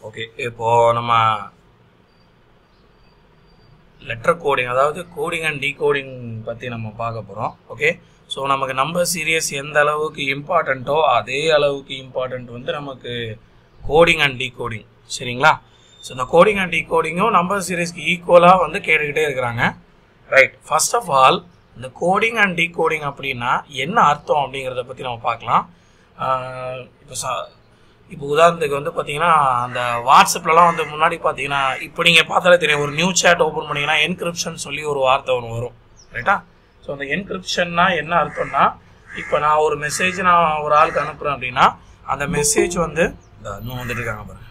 Okay இப்போ நம்ம letter coding அதாவது கோடிங் அண்ட் டீகோடிங் பற்றி நம்ம பார்க்க போகிறோம் ஓகே ஸோ நமக்கு நம்பர் சீரியஸ் எந்த அளவுக்கு இம்பார்ட்டண்ட்டோ அதே அளவுக்கு இம்பார்ட்டண்ட் வந்து நமக்கு கோடிங் அண்ட் டீகோடிங் சரிங்களா ஸோ இந்த கோடிங் அண்ட் டீகோடிங்கும் நம்பர் சீரியஸ்க்கு ஈக்குவலாக வந்து கேட்டுக்கிட்டே இருக்கிறாங்க ரைட் ஃபர்ஸ்ட் ஆஃப் ஆல் இந்த கோடிங் அண்ட் டீகோடிங் அப்படின்னா என்ன அர்த்தம் அப்படிங்கிறத பற்றி நம்ம பார்க்கலாம் இப்போ சா இப்போ உதாரணத்துக்கு வந்து பார்த்தீங்கன்னா அந்த வாட்ஸ்அப்லலாம் வந்து முன்னாடி பார்த்தீங்கன்னா இப்போ நீங்கள் பார்த்தாலே தெரியும் ஒரு நியூ சேட் ஓப்பன் பண்ணிங்கன்னா என்கிரிப்ஷன் சொல்லி ஒரு வார்த்தை ஒன்று வரும் ரைட்டா ஸோ அந்த என்கிரிப்ஷன்னா என்ன அர்த்தம்னா இப்போ நான் ஒரு மெசேஜ் நான் ஒரு ஆளுக்கு அனுப்புகிறேன் அப்படின்னா அந்த மெசேஜ் வந்து இந்த இன்னும் வந்துட்டு இருக்காங்க பாருங்க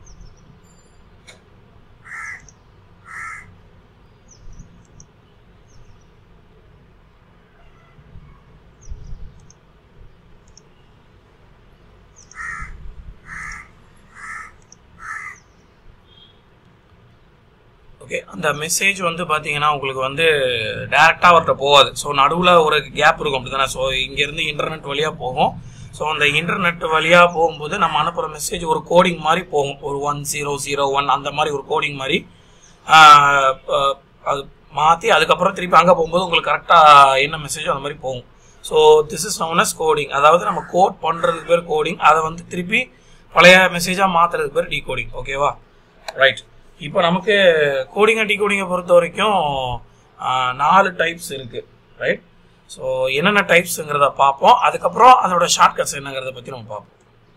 ஓகே அந்த மெசேஜ் வந்து பார்த்தீங்கன்னா உங்களுக்கு வந்து டேரெக்டாக அவர்கிட்ட போகாது ஸோ நடுவில் ஒரு கேப் இருக்கும் அப்படி தானே ஸோ இங்கேருந்து இன்டர்நெட் வழியாக போகும் ஸோ அந்த இன்டர்நெட் வழியாக போகும்போது நம்ம அனுப்புகிற மெசேஜ் ஒரு கோடிங் மாதிரி போகும் ஒரு ஒன் ஜீரோ ஜீரோ ஒன் அந்த மாதிரி ஒரு கோடிங் மாதிரி ஆஹ், ஆஹ், அது மாற்றி அதுக்கப்புறம் திருப்பி அங்கே போகும்போது உங்களுக்கு கரெக்டாக என்ன மெசேஜோ அந்த மாதிரி போகும் so this is known as coding அதாவது நம்ம கோட் பண்ணுறதுக்கு பேர் கோடிங் அதை வந்து திருப்பி பழைய மெசேஜாக மாற்றுறதுக்கு பேர் டீகோடிங் ஓகேவா ரைட் இப்போ நமக்கு கோடிங் அண்ட் டீகோடிங்கை பொறுத்த வரைக்கும் ஆஹ், நாலு டைப்ஸ் இருக்கு ரைட் ஸோ என்னென்ன டைப்ஸுங்கிறத பார்ப்போம் அதுக்கப்புறம் அதோட ஷார்ட்கட்ஸ் என்னங்கிறத பற்றி நம்ம பார்ப்போம்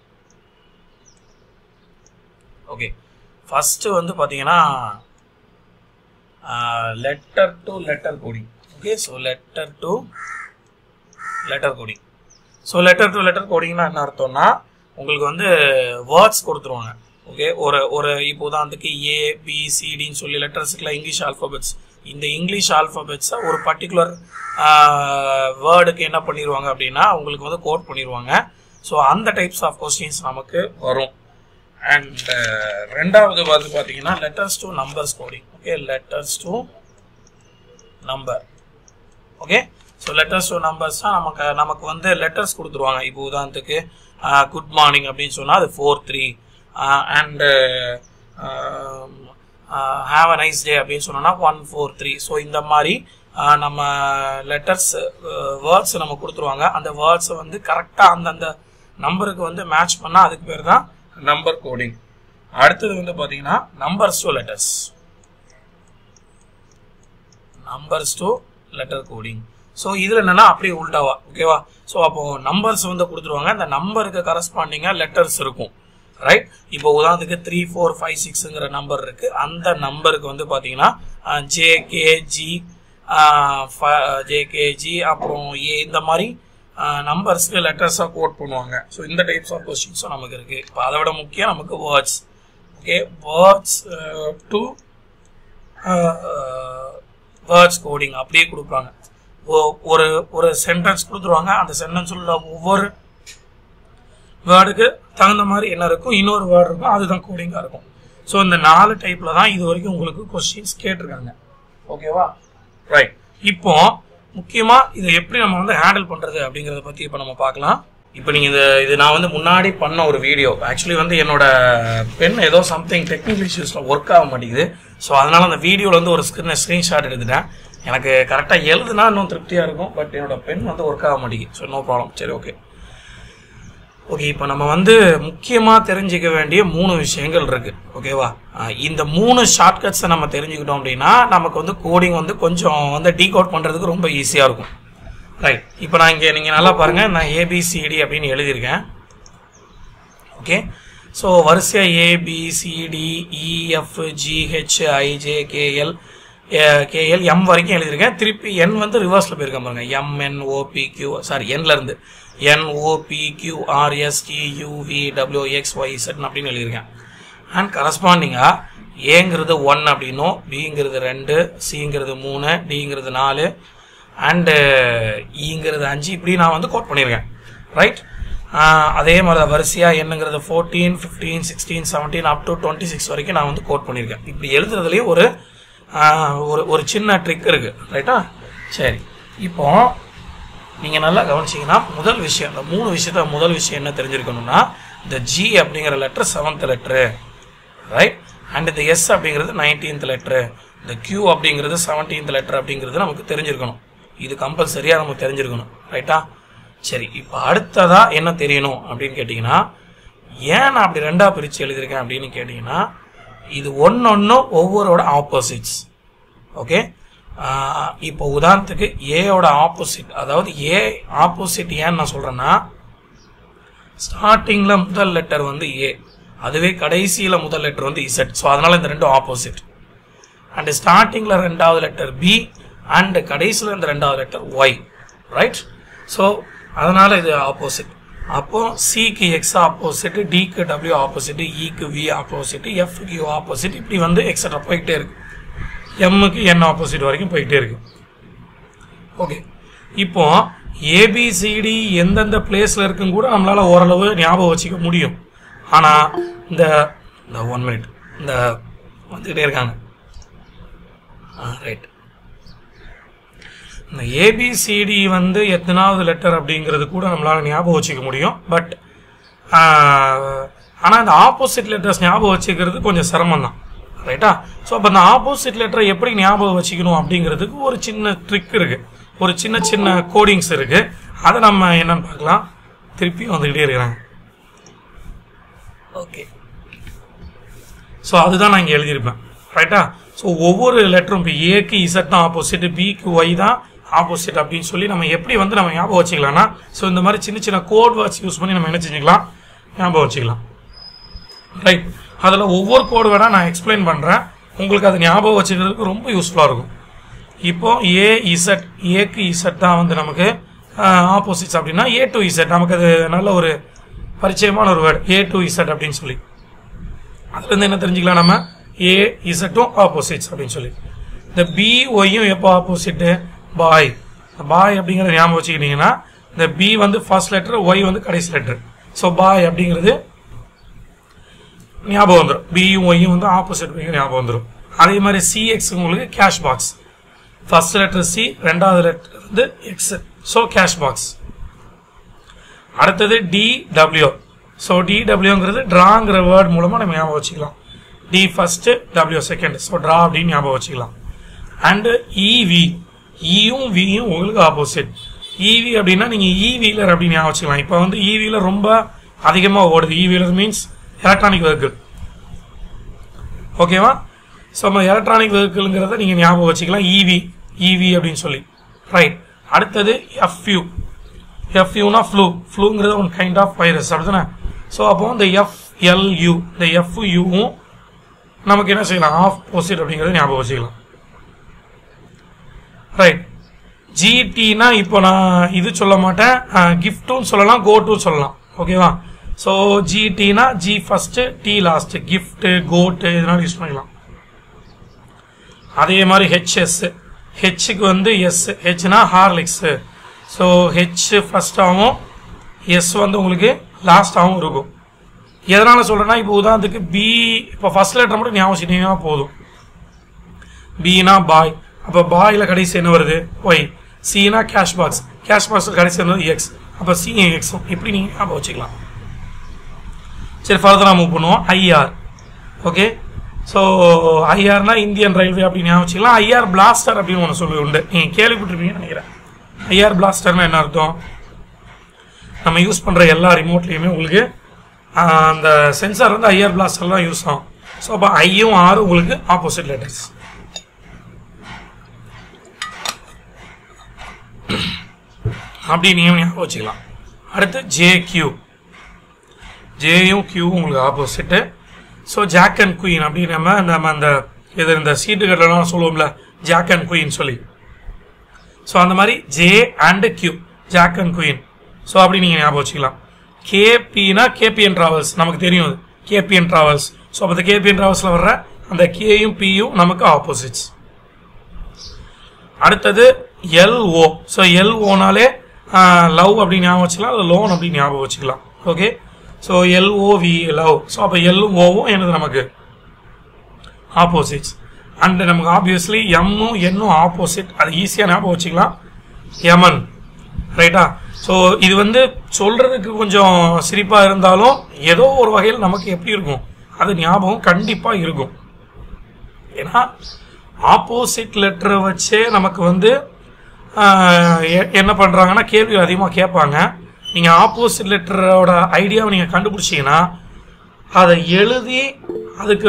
ஓகே ஃபஸ்ட்டு வந்து பார்த்தீங்கன்னா letter to letter coding okay so letter to letter coding so letter to letter கோடிங்னா என்ன அர்த்தம்னா உங்களுக்கு வந்து வேர்ட்ஸ் கொடுத்துருவாங்க ஓகே ஒரு ஒரு இப்போ உதாரணத்துக்கு ஏ பி சிடின்னு சொல்லி லெட்டர்ஸுக்குலாம் இங்கிலீஷ் ஆல்ஃபபெட்ஸ் இந்த இங்கிலீஷ் ஆல்ஃபபெட்ஸை ஒரு பர்டிகுலர் வேர்டுக்கு என்ன பண்ணிடுவாங்க அப்படின்னா உங்களுக்கு வந்து கோட் பண்ணிடுவாங்க ஸோ அந்த டைப்ஸ் ஆஃப் கொஸ்டின்ஸ் நமக்கு வரும் அண்ட் ரெண்டாவது வந்து பார்த்தீங்கன்னா letters to numbers coding okay letters to number okay so letters to numbers தான் நமக்கு நமக்கு வந்து லெட்டர்ஸ் கொடுத்துருவாங்க இப்போ உதாரணத்துக்கு குட் மார்னிங் அப்படின்னு சொன்னால் அது four three and have a nice day அப்படின்னு சொன்னோன்னா ஒன் ஃபோர் த்ரீ ஸோ இந்த மாதிரி ஆஹ், நம்ம லெட்டர்ஸ் வேர்ட்ஸ் நம்ம கொடுத்துருவாங்க அந்த வேர்ட்ஸை வந்து கரெக்டாக அந்தந்த நம்பருக்கு வந்து மேட்ச் பண்ணால் அதுக்கு பேர் தான் நம்பர் கோடிங் அடுத்தது வந்து பார்த்தீங்கன்னா numbers to letters numbers to letter coding so இதில் என்னன்னா அப்படியே உல்டாவா ஓகேவா ஸோ அப்போ நம்பர்ஸ் வந்து கொடுத்துருவாங்க அந்த நம்பருக்கு கரஸ்பாண்டிங்காக லெட்டர்ஸ் இருக்கும் ரைட் இப்போ உதாரணத்துக்கு த்ரீ ஃபோர் ஃபைவ் சிக்ஸுங்கிற நம்பர் இருக்கு அந்த நம்பருக்கு வந்து பார்த்தீங்கன்னா ஜேகேஜி ஜேகேஜி அப்புறம் ஏ இந்த மாதிரி நம்பர்ஸ்க்கு லெட்டர்ஸாக கோட் பண்ணுவாங்க ஸோ இந்த டைப்ஸ் ஆஃப் கொஸ்டின்ஸும் நமக்கு இருக்கு இப்போ அதை விட முக்கியம் நமக்கு words okay words to words coding அப்படியே கொடுப்பாங்க ஒ- ஒரு ஒரு சென்டென்ஸ் கொடுத்துருவாங்க அந்த சென்டென்ஸ் உள்ள ஒவ்வொரு வேர்டுக்கு தகுந்த மாதிரி என்ன இருக்கும் இன்னொரு வேர்டு இருக்கும் அதுதான் கோடிங்காக இருக்கும் ஸோ இந்த நாலு டைப்பில் தான் இது வரைக்கும் உங்களுக்கு கொஸ்டின்ஸ் கேட்டிருக்காங்க ஓகேவா ரைட் இப்போ முக்கியமாக இதை எப்படி நம்ம வந்து ஹேண்டில் பண்ணுறது அப்படிங்கிறத பற்றி இப்போ நம்ம பார்க்கலாம் இப்போ நீங்கள் இது இது நான் வந்து முன்னாடி பண்ண ஒரு வீடியோ ஆக்சுவலி வந்து என்னோட பென் ஏதோ சம்திங் டெக்னிக்கல் இஷ்யூஸில் ஒர்க் ஆக மாட்டேங்குது ஸோ அதனால் அந்த வீடியோவில் வந்து ஒரு ஸ்க்ரீன் ஸ்க்ரீன்ஷாட் எடுத்துட்டேன் எனக்கு கரெக்டாக எழுதுனா இன்னும் திருப்தியாக இருக்கும் பட் என்னோட பென் வந்து ஒர்க் ஆக மாட்டேங்குது ஸோ நோ ப்ராப்ளம் சரி ஓகே ஓகே இப்போ நம்ம வந்து முக்கியமாக தெரிஞ்சுக்க வேண்டிய மூணு விஷயங்கள் இருக்கு ஓகேவா அஹ் இந்த மூணு ஷார்ட்கட்ஸை நம்ம தெரிஞ்சுக்கிட்டோம் அப்படின்னா நமக்கு வந்து கோடிங் வந்து கொஞ்சம் வந்து டீகோட் பண்ணுறதுக்கு ரொம்ப ஈஸியாக இருக்கும் ரைட் இப்போ நான் இங்கே நீங்கள் நல்லா பாருங்கள் நான் ஏபிசிடி அப்படின்னு எழுதியிருக்கேன் ஓகே ஸோ வரிசையாக A B C D E F G H I J K L K L M வரைக்கும் எழுதியிருக்கேன் திருப்பி என் வந்து ரிவர்ஸில் போயிருக்கேன் பாருங்க எம்என் ஓபி கியூ சாரி என்ல இருந்து N O P Q R S T U V W X Y Z அப்படின்னு எழுதியிருக்கேன் அண்ட் கரஸ்பாண்டிங்காக ஏங்கிறது ஒன் அப்படின்னும் பிங்கிறது ரெண்டு சிங்கிறது மூணு டிங்கிறது நாலு அண்டு ஈங்கிறது அஞ்சு இப்படி நான் வந்து கோட் பண்ணியிருக்கேன் ரைட் அதே மாதிரி தான் வரிசையாக என்னங்கிறது fourteen fifteen sixteen seventeen up to twenty six வரைக்கும் நான் வந்து கோட் பண்ணியிருக்கேன் இப்படி எழுதுறதுலேயே ஒரு ஆஹ், ஒரு ஒரு சின்ன ட்ரிக் இருக்குது ரைட்டா சரி இப்போ நீங்கள் நல்லா கவனிச்சீங்கன்னா முதல் விஷயம் இந்த மூணு விஷயத்த முதல் விஷயம் என்ன தெரிஞ்சிருக்கணும்னா இந்த ஜி அப்படிங்கிற letter seventh letter right and இந்த எஸ் அப்படிங்கிறது நைன்டீன்த் லெட்ரு இந்த கியூ அப்படிங்கிறது செவன்டீன்த் லெட்டர் அப்படிங்கிறது நமக்கு தெரிஞ்சிருக்கணும் இது கம்பல்சரியாக நமக்கு தெரிஞ்சிருக்கணும் ரைட்டா சரி இப்போ அடுத்ததா என்ன தெரியணும் அப்படின்னு கேட்டிங்கன்னா ஏன் நான் அப்படி ரெண்டா பிரித்து எழுதியிருக்கேன் அப்படின்னு கேட்டிங்கன்னா இது ஒன்னொன்னும் ஒவ்வொருவோட ஆப்போசிட்ஸ் ஓகே இப்போ உதாரணத்துக்கு ஏயோட ஆப்போசிட் அதாவது ஏ ஆப்போசிட் ஏன்னு நான் சொல்கிறேன்னா ஸ்டார்டிங்கில் முதல் லெட்டர் வந்து ஏ அதுவே கடைசியில் முதல் லெட்டர் வந்து இசட் ஸோ அதனால் இந்த ரெண்டும் ஆப்போசிட் அண்ட் ஸ்டார்டிங்கில் ரெண்டாவது லெட்டர் பி அண்ட் கடைசியில் இந்த ரெண்டாவது லெட்டர் ஒய் ரைட் ஸோ அதனால் இது ஆப்போசிட் அப்போ சிக்கு எக்ஸ் ஆப்போசிட் டிக்கு டபிள்யூ ஆப்போசிட் இக்கு வி ஆப்போசிட் எஃப்க்கு யூ ஆப்போசிட் இப்படி வந்து எக்ஸட்ரா போய்கிட்டே இருக்கு எம்முக்கு என் ஆப்போசிட் வரைக்கும் போயிட்டே இருக்கு ஓகே இப்போ ஏபிசிடி எந்தெந்த பிளேஸ்ல இருக்குன்னு கூட நம்மளால ஓரளவு ஞாபகம் வச்சுக்க முடியும் ஆனா இந்த இந்த ஒன் மினிட் இந்த வந்துகிட்டே இருக்காங்க ரைட் இந்த ஏபிசிடி வந்து எத்தனாவது லெட்டர் அப்படிங்கிறது கூட நம்மளால ஞாபகம் வச்சுக்க முடியும் பட் ஆனால் இந்த ஆப்போசிட் லெட்டர்ஸ் ஞாபகம் வச்சுக்கிறது கொஞ்சம் சிரமம் தான் ரைட்டா ஸோ அப்போ அந்த ஆப்போசிட் லெட்டரை எப்படி ஞாபகம் வச்சுக்கணும் அப்படிங்கிறதுக்கு ஒரு சின்ன ட்ரிக் இருக்கு ஒரு சின்ன சின்ன கோடிங்ஸ் இருக்கு அதை நம்ம என்னன்னு பார்க்கலாம் திருப்பி வந்துக்கிட்டே இருக்கிறாங்க ஓகே ஸோ அதுதான் நான் இங்கே எழுதியிருப்பேன் ரைட்டா ஸோ ஒவ்வொரு லெட்டரும் இப்போ ஏக்கு இசட் தான் ஆப்போசிட் பிக்கு ஒய் தான் ஆப்போசிட் அப்படின்னு சொல்லி நம்ம எப்படி வந்து நம்ம ஞாபகம் வச்சுக்கலாம்னா ஸோ இந்த மாதிரி சின்ன சின்ன கோட் வேர்ட்ஸ் யூஸ் பண்ணி நம்ம என்ன செஞ்சுக்கலாம் ஞாபகம் வச்சுக்கலாம் ரைட் அதில் ஒவ்வொரு கோடு வேணால் நான் எக்ஸ்பிளைன் பண்ணுறேன் உங்களுக்கு அது ஞாபகம் வச்சுக்கிறதுக்கு ரொம்ப யூஸ்ஃபுல்லாக இருக்கும் இப்போ ஏ இசட் ஏக்கு இசட் தான் வந்து நமக்கு ஆப்போசிட்ஸ் அப்படின்னா ஏ டு இசட் நமக்கு அது நல்ல ஒரு பரிச்சயமான ஒரு வேர்டு ஏ டு இசட் அப்படின்னு சொல்லி அதுலேருந்து என்ன தெரிஞ்சுக்கலாம் நம்ம ஏ இசட்டும் ஆப்போசிட்ஸ் அப்படின்னு சொல்லி இந்த பி ஒய்யும் எப்போ ஆப்போசிட்டு பாய் பாய் அப்படிங்கிறத ஞாபகம் வச்சுக்கிட்டீங்கன்னா இந்த பி வந்து ஃபர்ஸ்ட் லெட்டர் ஒய் வந்து கடைசி லெட்டர் ஸோ பாய் அப்படிங்கிறது ஞாபகம் வந்துடும் பியும் ஒய்யும் வந்து ஆப்போசிட் அப்படிங்கிற ஞாபகம் வந்துடும் அதே மாதிரி சிஎக்ஸ் உங்களுக்கு cash box first letter C ரெண்டாவது லெட்டர் வந்து எக்ஸ் ஸோ கேஷ் பாக்ஸ் அடுத்தது டி டபிள்யூ ஸோ டி டபிள்யூங்கிறது ட்ராங்கிற வேர்ட் மூலமாக நம்ம ஞாபகம் வச்சுக்கலாம் T first W second so draw அப்படின்னு ஞாபகம் வச்சுக்கலாம் அண்டு இவி இயும் வியும் உங்களுக்கு ஆப்போசிட் இவி அப்படின்னா நீங்கள் இ வீலர் அப்படின்னு ஞாபகம் வச்சுக்கலாம் இப்போ வந்து இ வீலர் ரொம்ப அதிகமாக ஓடுது E wheeler means electronic vehicle ஓகேவா ஸோ நம்ம எலக்ட்ரானிக் வெஹிக்கிள்ங்கிறத நீங்கள் ஞாபகம் வச்சுக்கலாம் இவி இவி அப்படின்னு சொல்லி ரைட் அடுத்தது எஃப்யூ எஃப்யூனா ஃப்ளூ ஃப்ளூங்கிறது ஒன் கைண்ட் ஆஃப் வைரஸ் அப்படிதானே ஸோ அப்போ இந்த எஃப்எல்யூ இந்த எஃப்யூவும் நமக்கு என்ன செய்யலாம் ஆஃப் போசிட் அப்படிங்கிறத ஞாபகம் வச்சுக்கலாம் ரைட் ஜிடினா இப்போ நான் இது சொல்ல மாட்டேன் கிஃப்ட்டும் சொல்லலாம் கோ டு சொல்லலாம் ஓகேவா ஸோ ஜிடினா G first T last gift code இதனால யூஸ் பண்ணிக்கலாம் அதே மாதிரி ஹெச்எஸ் ஹெச்சுக்கு வந்து எஸ் ஹெச்னா ஹார்லிக்ஸ் ஸோ ஹெச் ஃபர்ஸ்டாகவும் எஸ் வந்து உங்களுக்கு லாஸ்டாகவும் இருக்கும் எதனால சொல்றேன்னா இப்போ உதாரணத்துக்கு பி இப்போ ஃபர்ஸ்ட் லெட்டர் மட்டும் ஞாபகம் வச்சுட்டீங்கன்னா போதும் பினா பாய் அப்போ பாயில் கடைசி என்ன வருது ஒய் சினா கேஷ் பாக்ஸ் கேஷ் பாக்ஸ் கடைசி என்ன எக்ஸ் அப்போ சி எக்ஸும் இப்படி நீங்கள் ஞாபகம் வச்சுக்கலாம் சரி ஃபர்தராக மூவ் பண்ணுவோம் ஐஆர் ஓகே ஸோ ஐஆர்னா இந்தியன் ரயில்வே அப்படின்னு ஞாபகம் வச்சுக்கலாம் ஐஆர் பிளாஸ்டர் அப்படின்னு ஒன்று சொல்லி உண்டு நீங்கள் கேள்விப்பட்டிருப்பீங்கன்னு நினைக்கிறேன் ஐஆர் பிளாஸ்டர்னா என்ன அர்த்தம் நம்ம யூஸ் பண்ணுற எல்லா ரிமோட்லேயுமே உங்களுக்கு ஆஹ், அந்த சென்சார் வந்து ஐஆர் பிளாஸ்டர் தான் யூஸ் ஆகும் ஸோ அப்போ ஐயும் ஆரும் உங்களுக்கு ஆப்போசிட் லெட்டர்ஸ் அப்படி நீங்கள் ஞாபகம் வச்சுக்கலாம் அடுத்து ஜே கியூ ஜேயும் கியூவும் உங்களுக்கு opposite so jack and queen அப்படி நம்ம நம்ம அந்த இது இந்த சீட்டுகள்லாம் சொல்லுவோம்ல ஜாக் அண்ட் குயின் சொல்லி ஸோ அந்த மாதிரி J and Q jack and queen so அப்படி நீங்கள் ஞாபகம் வச்சுக்கலாம் கேபினா கேபிஎன் டிராவல்ஸ் நமக்கு தெரியும் அது கேபிஎன் டிராவல்ஸ் ஸோ அப்போ அந்த கேபிஎன் டிராவல்ஸில் வர்ற அந்த கேயும் பியும் நமக்கு ஆப்போசிட்ஸ் அடுத்தது எல்ஓ ஸோ எல்ஓனாலே லவ் அப்படின்னு ஞாபகம் வச்சுக்கலாம் அது லோன் அப்படின்னு ஞாபகம் வச்சுக்கலாம் okay so L O V love so அப்போ எல்லும் ஓவும் எனது நமக்கு ஆப்போசிட்ஸ் அண்ட் நமக்கு ஆப்வியஸ்லி எம்மும் என்னும் ஆப்போசிட் அது ஈஸியாக ஞாபகம் வச்சுக்கலாம் யமன் ரைட்டா ஸோ இது வந்து சொல்றதுக்கு கொஞ்சம் சிரிப்பாக இருந்தாலும் ஏதோ ஒரு வகையில் நமக்கு எப்படி இருக்கும் அது ஞாபகம் கண்டிப்பாக இருக்கும் ஏன்னா ஆப்போசிட் லெட்டரை வச்சே நமக்கு வந்து ஆஹ், எ- என்ன பண்ணுறாங்கன்னா கேள்வி அதிகமாக கேட்பாங்க நீங்கள் ஆப்போசிட் லெட்டரோட ஐடியாவை நீங்கள் கண்டுபிடிச்சீங்கன்னா அதை எழுதி அதுக்கு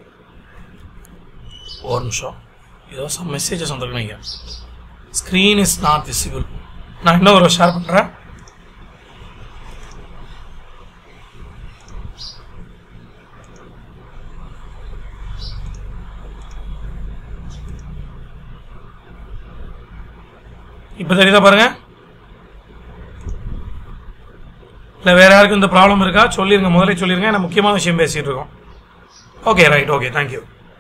ஒரு நிமிஷம் ஏதோ சம் மெசேஜஸ் வந்துருக்கீங்க ஸ்க்ரீன் இஸ் நாட் விசிபிள் நான் இன்னும் ஒரு ஷேர் பண்ணுறேன் இப்போ தெரியுதா பாருங்க இல்லை வேற யாருக்கும் இந்த ப்ராப்ளம் இருக்கா சொல்லிருங்க முதல்ல சொல்லிருங்க நான் முக்கியமான விஷயம் பேசிட்டு இருக்கோம் ஓகே ரைட் ஓகே தேங்க்யூ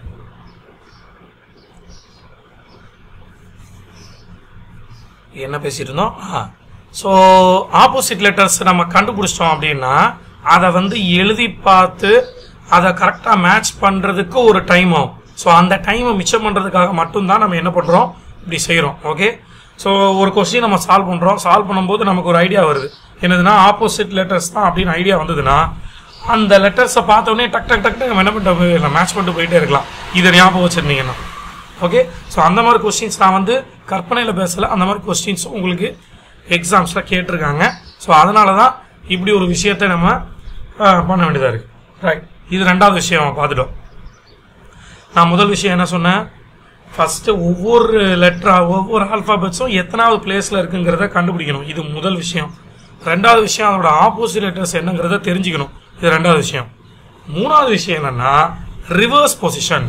என்ன பேசிட்டு இருந்தோம் ஸோ ஆப்போசிட் லெட்டர்ஸ் நம்ம கண்டுபிடிச்சிட்டோம் அப்படின்னா அதை வந்து எழுதி பார்த்து அதை கரெக்டாக மேட்ச் பண்ணுறதுக்கு ஒரு டைம் ஆகும் ஸோ அந்த டைமை மிச்சம் பண்ணுறதுக்காக மட்டும்தான் நம்ம என்ன பண்ணுறோம் இப்படி செய்கிறோம் ஓகே ஸோ ஒரு கொஸ்டின் நம்ம சால்வ் பண்ணுறோம் சால்வ் பண்ணும்போது நமக்கு ஒரு ஐடியா வருது என்னதுன்னா ஆப்போசிட் லெட்டர்ஸ் தான் அப்படின்னு ஐடியா வந்ததுன்னா அந்த லெட்டர்ஸை பார்த்தோன்னே டக் டக் டக் டக் நம்ம என்ன பண்ணிட்டு போயிடலாம் மேட்ச் பண்ணிட்டு போயிட்டே இருக்கலாம் இதை ஞாபகம் வச்சுருந்தீங்கன்னா ஓகே ஸோ அந்த மாதிரி கொஸ்டின்ஸ் நான் வந்து கற்பனையில் பேசல அந்த மாதிரி கொஸ்டின்ஸ் உங்களுக்கு எக்ஸாம்ஸில் கேட்டிருக்காங்க ஸோ அதனால தான் இப்படி ஒரு விஷயத்தை நம்ம ஆஹ், பண்ண வேண்டியதாக இருக்குது ரைட் இது ரெண்டாவது விஷயம் பார்த்துட்டோம் நான் முதல் விஷயம் என்ன சொன்னேன் ஃபஸ்ட்டு ஒவ்வொரு லெட்டரா ஒவ்வொரு ஆல்ஃபாபெட்ஸும் எத்தனாவது பிளேஸில் இருக்குங்கிறத கண்டுபிடிக்கணும் இது முதல் விஷயம் ரெண்டாவது விஷயம் அதோட ஆப்போசிட் லெட்டர்ஸ் என்னங்கிறத தெரிஞ்சுக்கணும் இது ரெண்டாவது விஷயம் மூணாவது விஷயம் என்னன்னா ரிவர்ஸ் பொசிஷன்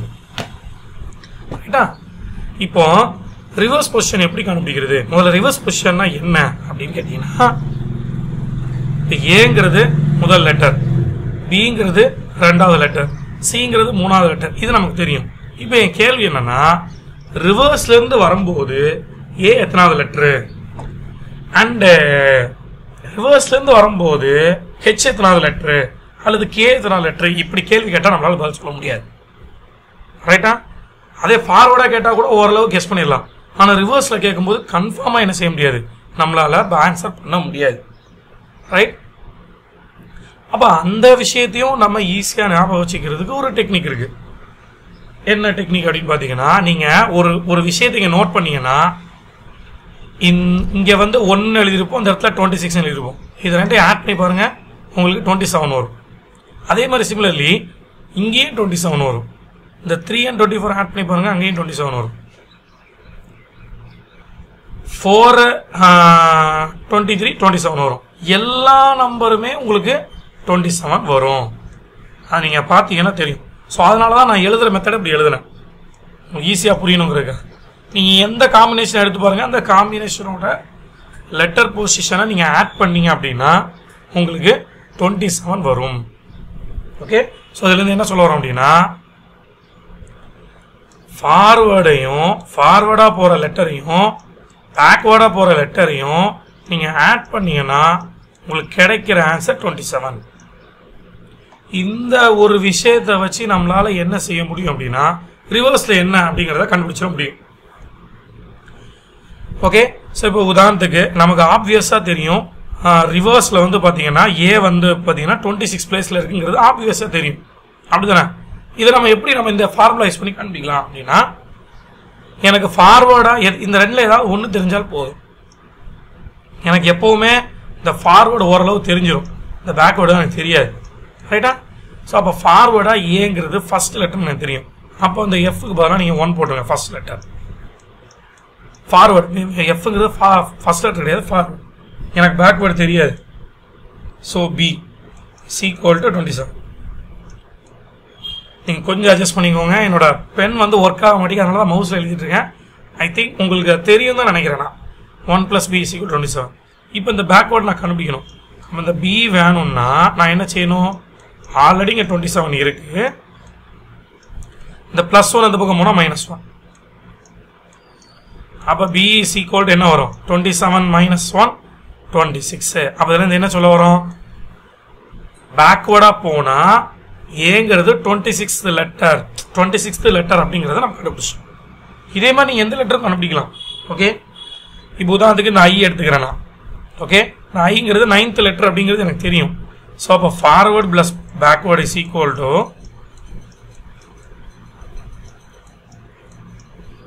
ரைட்டா இப்போ ரிவர்ஸ் பொசிஷன் எப்படி கண்டுபிடிக்கிறது முதல்ல ரிவர்ஸ் பொசிஷன்னா என்ன அப்படின்னு கேட்டீங்கன்னா இப்போ ஏங்கிறது முதல் லெட்டர் பிங்கிறது ரெண்டாவது லெட்டர் சிங்கிறது மூணாவது லெட்டர் இது நமக்கு தெரியும் இப்போ என் கேள்வி என்னன்னா ரிவர்ஸ்ல இருந்து வரும்போது ஏ எத்தனாவது லெட்டரு அண்டு ரிவர்ஸ்ல இருந்து வரும்போது ஹெச் எத்தனாவது லெட்டரு அல்லது கே எத்தனாவது லெட்டரு இப்படி கேள்வி கேட்டால் நம்மளால பதில் சொல்ல முடியாது ரைட்டா அதே ஃபார்வர்டாக கேட்டால் கூட ஓரளவு கெஸ் பண்ணிடலாம் ஆனால் ரிவர்ஸில் கேட்கும்போது கன்ஃபார்மாக என்ன செய்ய முடியாது நம்மளால ஆன்சர் பண்ண முடியாது ரைட் அப்போ அந்த விஷயத்தையும் நம்ம ஈஸியாக ஞாபகம் வச்சுக்கிறதுக்கு ஒரு டெக்னிக் இருக்கு என்ன டெக்னிக் அப்படின்னு பார்த்தீங்கன்னா நீங்கள் ஒரு ஒரு விஷயத்தை இங்கே நோட் பண்ணீங்கன்னா இங்கே வந்து ஒன்று எழுதியிருப்போம் அந்த இடத்துல டுவெண்ட்டி சிக்ஸ் எழுதியிருப்போம் இது ரெண்டையும் ஆட் பண்ணி பாருங்க உங்களுக்கு டுவெண்ட்டி செவன் வரும் அதே மாதிரி சிமிலர்லி இங்கேயும் டுவெண்ட்டி செவன் வரும் இந்த three and twenty four add பண்ணி பாருங்க அங்கேயும் டுவெண்ட்டி செவன் வரும் four twenty three twenty seven வரும் எல்லா நம்பருமே உங்களுக்கு டுவெண்ட்டி செவன் வரும் அது நீங்கள் பார்த்தீங்கன்னா தெரியும் ஸோ அதனால தான் நான் எழுதுகிற மெத்தட் இப்படி எழுதுனேன் ஈஸியாக புரியணுங்கிறதுக்கு நீங்கள் எந்த காம்பினேஷன் எடுத்து பாருங்கள் அந்த காம்பினேஷனோட லெட்டர் பொசிஷனை நீங்கள் ஆட் பண்ணீங்க அப்படின்னா உங்களுக்கு டுவெண்ட்டி செவன் வரும் ஓகே ஸோ இதுலேருந்து என்ன சொல்ல வரோம் அப்படின்னா ஃபார்வேர்டையும் ஃபார்வேர்டாக போகிற லெட்டரையும் பேக்வேர்டாக போகிற லெட்டரையும் நீங்கள் ஆட் பண்ணீங்கன்னா உங்களுக்கு கிடைக்கிற ஆன்சர் டுவெண்ட்டி செவன் இந்த ஒரு விஷயத்தை வச்சு நம்மளால என்ன செய்ய முடியும் அப்படின்னா ரிவர்ஸில் என்ன அப்படிங்கிறத கண்டுபிடிச்சிட முடியும் ஓகே ஸோ இப்போ உதாரணத்துக்கு நமக்கு ஆப்வியஸாக தெரியும் ரிவர்ஸில் வந்து பார்த்தீங்கன்னா ஏ வந்து பார்த்தீங்கன்னா டுவெண்ட்டி சிக்ஸ் பிளேஸில் இருக்குங்கிறது ஆப்வியஸாக தெரியும் அப்படிதானே இதை நம்ம எப்படி நம்ம இந்த ஃபார்முலா யூஸ் பண்ணி கண்டுபிடிக்கலாம் அப்படின்னா எனக்கு ஃபார்வேர்டாக இந்த ரெண்டில் ஏதாவது ஒன்று தெரிஞ்சால் போதும் எனக்கு எப்போவுமே இந்த ஃபார்வேர்டு ஓரளவு தெரிஞ்சிடும் இந்த பேக்வேர்டு எனக்கு தெரியாது ரைட்டா ஸோ அப்போ ஃபார்வேர்டாக ஏங்கிறது ஃபர்ஸ்ட் லெட்டர் எனக்கு தெரியும் அப்போ இந்த எஃப்க்கு பதிலாக நீங்கள் ஒன் போட்டுருங்க ஃபர்ஸ்ட் லெட்டர் ஃபார்வர்ட் எஃப்ங்கிறது ஃபர்ஸ்ட் லெட்டர் கிடையாது ஃபார்வர்ட் எனக்கு பேக்வேர்டு தெரியாது so B equal to twenty seven நீங்கள் கொஞ்சம் அட்ஜஸ்ட் பண்ணிக்கோங்க என்னோட பென் வந்து ஒர்க் ஆக மாட்டேங்குது அதனால தான் மவுஸில் எழுதிட்டு இருக்கேன் ஐ திங்க் உங்களுக்கு அது தெரியும் தான் நினைக்கிறேன் நான் one plus B equal twenty seven இப்போ இந்த பேக்வேர்டு நான் கண்டுபிடிக்கணும் அப்ப இந்த பி வேணும்னா நான் என்ன செய்யணும் ஆல்ரெடி இங்கே டுவெண்ட்டி செவன் இருக்கு இந்த ப்ளஸ் ஒன் அந்த பக்கம் போனால் மைனஸ் ஒன் அப்போ பி இஸ் ஈக்குவல் என்ன வரும் twenty seven minus one twenty six அப்போ இதுலேருந்து என்ன சொல்ல வரும் பேக்வேர்டாக போனால் ஏங்கிறது twenty sixth letter twenty sixth letter அப்படிங்கிறத நம்ம கண்டுபிடிச்சோம் இதே மாதிரி நீங்கள் எந்த லெட்டரும் கண்டுபிடிக்கலாம் ஓகே இப்போ உதாரணத்துக்கு இந்த ஐ எடுத்துக்கிறேன் நான் ஓகே நான் ஐங்கிறது நைன்த் லெட்டர் அப்படிங்கிறது எனக்கு தெரியும் ஸோ அப்போ forward plus backward is equal to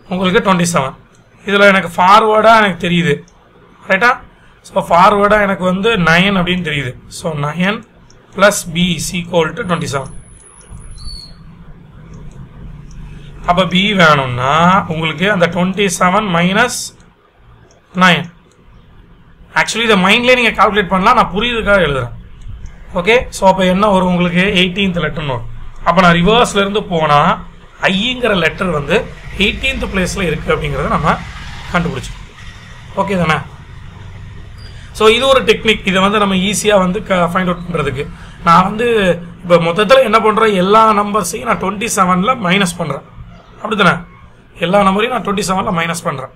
உங்களுக்கு டுவெண்ட்டி செவன் இதில் எனக்கு ஃபார்வேர்டாக எனக்கு தெரியுது ரைட்டா ஸோ ஃபார்வேர்டாக எனக்கு வந்து நயன் அப்படின்னு தெரியுது so nine plus B equal to twenty seven அப்போ பி வேணும்னா உங்களுக்கு அந்த twenty seven minus nine actually இதை மைண்ட்லேயே நீங்கள் கால்குலேட் பண்ணலாம் நான் புரியுதுக்காக எழுதுறேன் ஓகே ஸோ அப்போ என்ன வரும் உங்களுக்கு எயிட்டீன்த் லெட்டர்னு வரும் அப்போ நான் ரிவர்ஸ்ல இருந்து போனால் ஐங்கிற லெட்டர் வந்து எயிட்டீன்த் பிளேஸில் இருக்குது அப்படிங்கிறத நம்ம கண்டுபிடிச்சோம் ஓகே தானே ஸோ இது ஒரு டெக்னிக் இதை வந்து நம்ம ஈஸியாக வந்து ஃபைண்ட் அவுட் பண்ணுறதுக்கு நான் வந்து இப்போ மொத்தத்தில் என்ன பண்ணுறேன் எல்லா நம்பர்ஸையும் நான் டுவெண்ட்டி செவனில் மைனஸ் பண்ணுறேன் அப்படி தானே எல்லா நம்பரையும் நான் டுவெண்ட்டி செவனில் மைனஸ் பண்ணுறேன்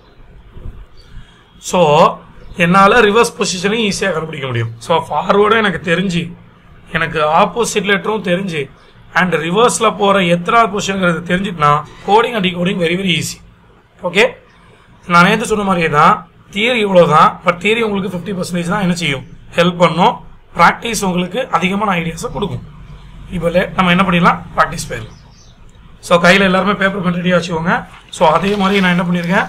ஸோ என்னால் ரிவர்ஸ் பொசிஷனையும் ஈஸியாக கண்டுபிடிக்க முடியும் ஸோ ஃபார்வேர்டும் எனக்கு தெரிஞ்சு எனக்கு ஆப்போசிட் லெட்டரும் தெரிஞ்சு அண்ட் ரிவர்ஸில் போகிற எத்தனாவது பொசிஷனுங்கிறது தெரிஞ்சுட்டுனா coding and decoding very very easy okay நான் நேற்று சொன்ன மாதிரியே தான் தியரி இவ்வளோ தான் பட் தியரி உங்களுக்கு ஃபிஃப்டி பர்சன்டேஜ் தான் என்ன செய்யும் ஹெல்ப் பண்ணும் ப்ராக்டிஸ் உங்களுக்கு அதிகமான ஐடியாஸை கொடுக்கும் இப்போ நம்ம என்ன பண்ணிடலாம் ப்ராக்டிஸ் போயிடலாம் ஸோ கையில் எல்லாருமே பேப்பர் பென் ரெடியாக வச்சுக்கோங்க ஸோ அதே மாதிரி நான் என்ன பண்ணியிருக்கேன்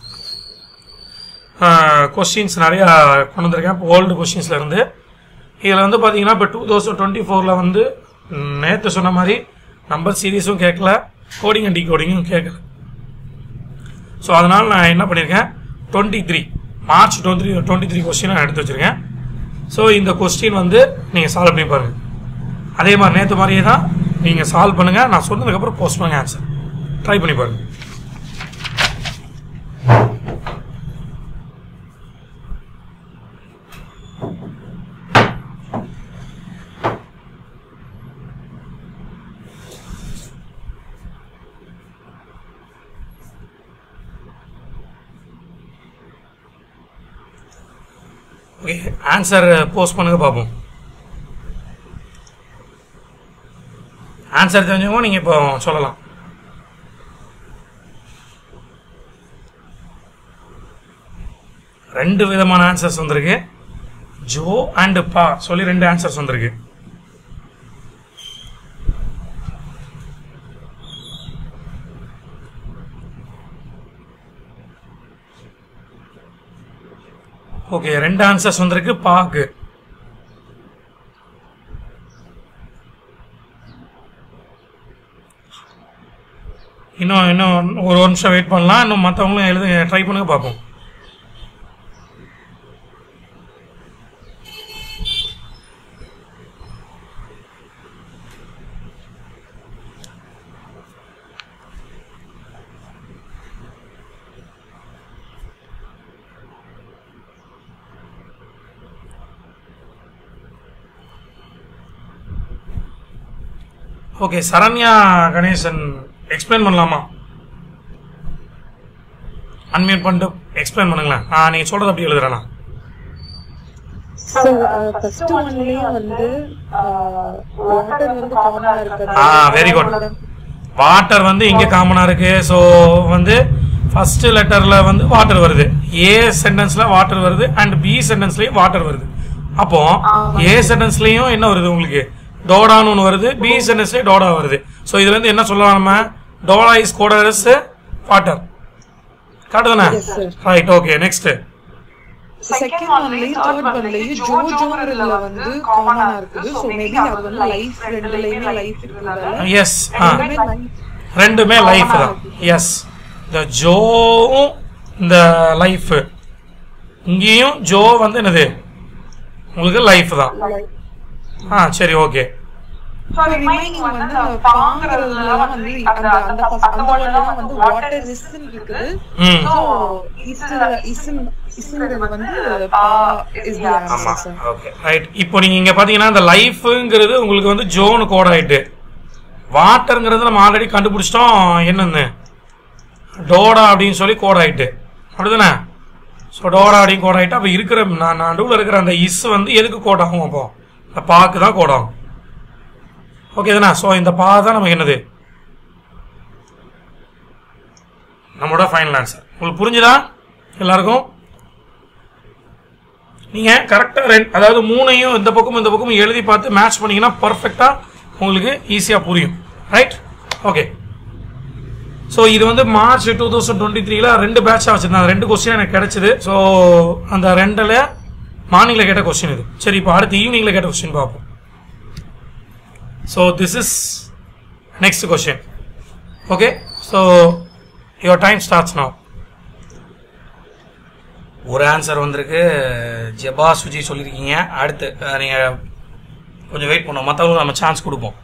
கொஸ்டின்ஸ் நிறையா கொண்டு வந்திருக்கேன் இப்போ ஓல்டு கொஸ்டின்ஸ்ல இருந்து இதில் வந்து பார்த்தீங்கன்னா இப்போ டூ தௌசண்ட் டுவெண்ட்டி ஃபோரில் வந்து நேற்று சொன்ன மாதிரி நம்பர் சீரீஸும் கேட்கல கோடிங் அண்ட் டிகோடிங்கும் கேட்கல ஸோ அதனால் நான் என்ன பண்ணியிருக்கேன் twenty three March twenty twenty three question நான் எடுத்து வச்சுருக்கேன் ஸோ இந்த கொஸ்டின் வந்து நீங்கள் சால்வ் பண்ணி பாருங்கள் அதே மாதிரி நேற்று மாதிரியே தான் நீங்கள் சால்வ் பண்ணுங்கள் நான் சொன்னதுக்கப்புறம் போஸ்ட் பண்ணுங்க ஆன்சர் ட்ரை பண்ணி பாருங்கள் ஓகே ஆன்சர் போஸ்ட் பண்ணுங்க பார்ப்போம் ஆன்சர் தெரிஞ்சவங்க நீங்கள் இப்போ சொல்லலாம் ரெண்டு விதமான ஆன்சர்ஸ் வந்திருக்கு ஜோ அண்ட் பா சொல்லி ரெண்டு ஆன்சர்ஸ் வந்திருக்கு ஓகே ரெண்டு ஆன்சர்ஸ் வந்திருக்கு பாக்கு இன்னும் இன்னும் ஒரு நிமிஷம் வெயிட் பண்ணலாம் இன்னும் மற்றவங்களும் எழுது ட்ரை பண்ணுங்க பார்ப்போம் ஓகே சரண்யா கணேசன் எக்ஸ்பிளைன் பண்ணலாமா அன்மியூட் பண்ணிட்டு எக்ஸ்பிளைன் பண்ணுங்களேன் நான் நீங்கள் சொல்கிறது அப்படி எழுதுறேண்ணா சார் ஃபர்ஸ்ட் ஒன்லயே வந்து வாட்டர் வந்து காமனா இருக்குது ஆ வெரி குட் வாட்டர் வந்து இங்கே காமனாக இருக்கு ஸோ வந்து ஃபர்ஸ்ட் லெட்டரில் வந்து வாட்டர் வருது ஏ சென்டென்ஸில் வாட்டர் வருது அண்ட் பி சென்டென்ஸ்லையும் வாட்டர் வருது அப்போ ஏ சென்டென்ஸ்லையும் என்ன வருது உங்களுக்கு டோடான்னு ஒன்று வருது பி சென்டென்ஸ்லேயும் டோடா வருது ஸோ இதுலேருந்து என்ன சொல்லலாம் நம்ம டோடா இஸ் கோடரஸ் வாட்டர் கரெக்டு தானே Yes, sir. Right okay next second ஒன்லயும் தேர்ட் ஒன்லயும் ஜோஜோங்கிறதுல வந்து காமனா இருக்குது ஸோ மேபி அது வந்து லைஃப் ரெண்டுலயுமே லைஃப் இருக்கிறதால எஸ் ஆ ரெண்டுமே லைஃப் ரெண்டுமே லைஃப் தான் எஸ் இந்த ஜோவும் இந்த லைஃப் இங்கேயும் ஜோ வந்து என்னது உங்களுக்கு லைஃப் தான் ஆ சரி ஓகே ரிமைனிங் வந்து அந்த பாங்கிறதுலாம் வந்து அந்த அந்த first- அந்த ஒன்லாம் வந்து வாட்டர் இஸ்ன்னு இருக்குது ம் ஸோ இஸ்ல இஸ்ன் இஸ்ங்கிறது வந்து பா இஸ் தி ஆமா ஆன்சர் சார் ஓகே ரைட் இப்போ நீங்க இங்க பாத்தீங்கன்னா இந்த லைஃப்ங்கிறது உங்களுக்கு வந்து ஜோனு கோட் ஆயிட்டு வாட்டருங்கிறது நம்ம ஆல்ரெடி கண்டுபிடிச்சிட்டோம் என்னன்னு டோடா அப்படின்னு சொல்லி கோட் ஆயிட்டு அப்படிதானே ஸோ டோடா அப்படின்னு கோட் ஆயிட்டு அப்போ இருக்கிற நான் நடுவில் இருக்கிற அந்த இஸ் வந்து எதுக்கு கோட் ஆகும் அப்போ இந்த பாக்கு தான் கோட் ஆகும் ஓகே தானே ஸோ இந்த பா தான் நமக்கு என்னது நம்மளோட ஃபைனல் ஆன்சர் உங்களுக்கு புரிஞ்சுதா எல்லாருக்கும் நீங்க கரெக்டா ரெண்டு அதாவது மூணையும் இந்த பக்கமும் இந்த பக்கமும் எழுதி பார்த்து மேட்ச் பண்ணீங்கன்னா பர்ஃபெக்டா உங்களுக்கு ஈஸியா புரியும் ரைட் ஓகே ஸோ இது வந்து மார்ச் டூ தௌசண்ட் டுவெண்ட்டி த்ரீல ரெண்டு பேட்சாக வச்சிருந்தாங்க ரெண்டு கொஸ்டின் எனக்கு கிடைச்சது ஸோ அந்த ரெண்டில் மார்னிங்கில் கேட்ட கொஸ்டின் இது சரி இப்போ அடுத்து ஈவினிங்கில் கேட்ட கொஸ்டின் பார்ப்போம் so this is next question okay so your time starts now ஒரு ஆன்சர் வந்திருக்கு ஜெபா சுஜி சொல்லியிருக்கீங்க அடுத்து அஹ், நீங்க கொஞ்சம் வெயிட் பண்ணுவோம் மற்றவங்களுக்கு நம்ம சான்ஸ் கொடுப்போம்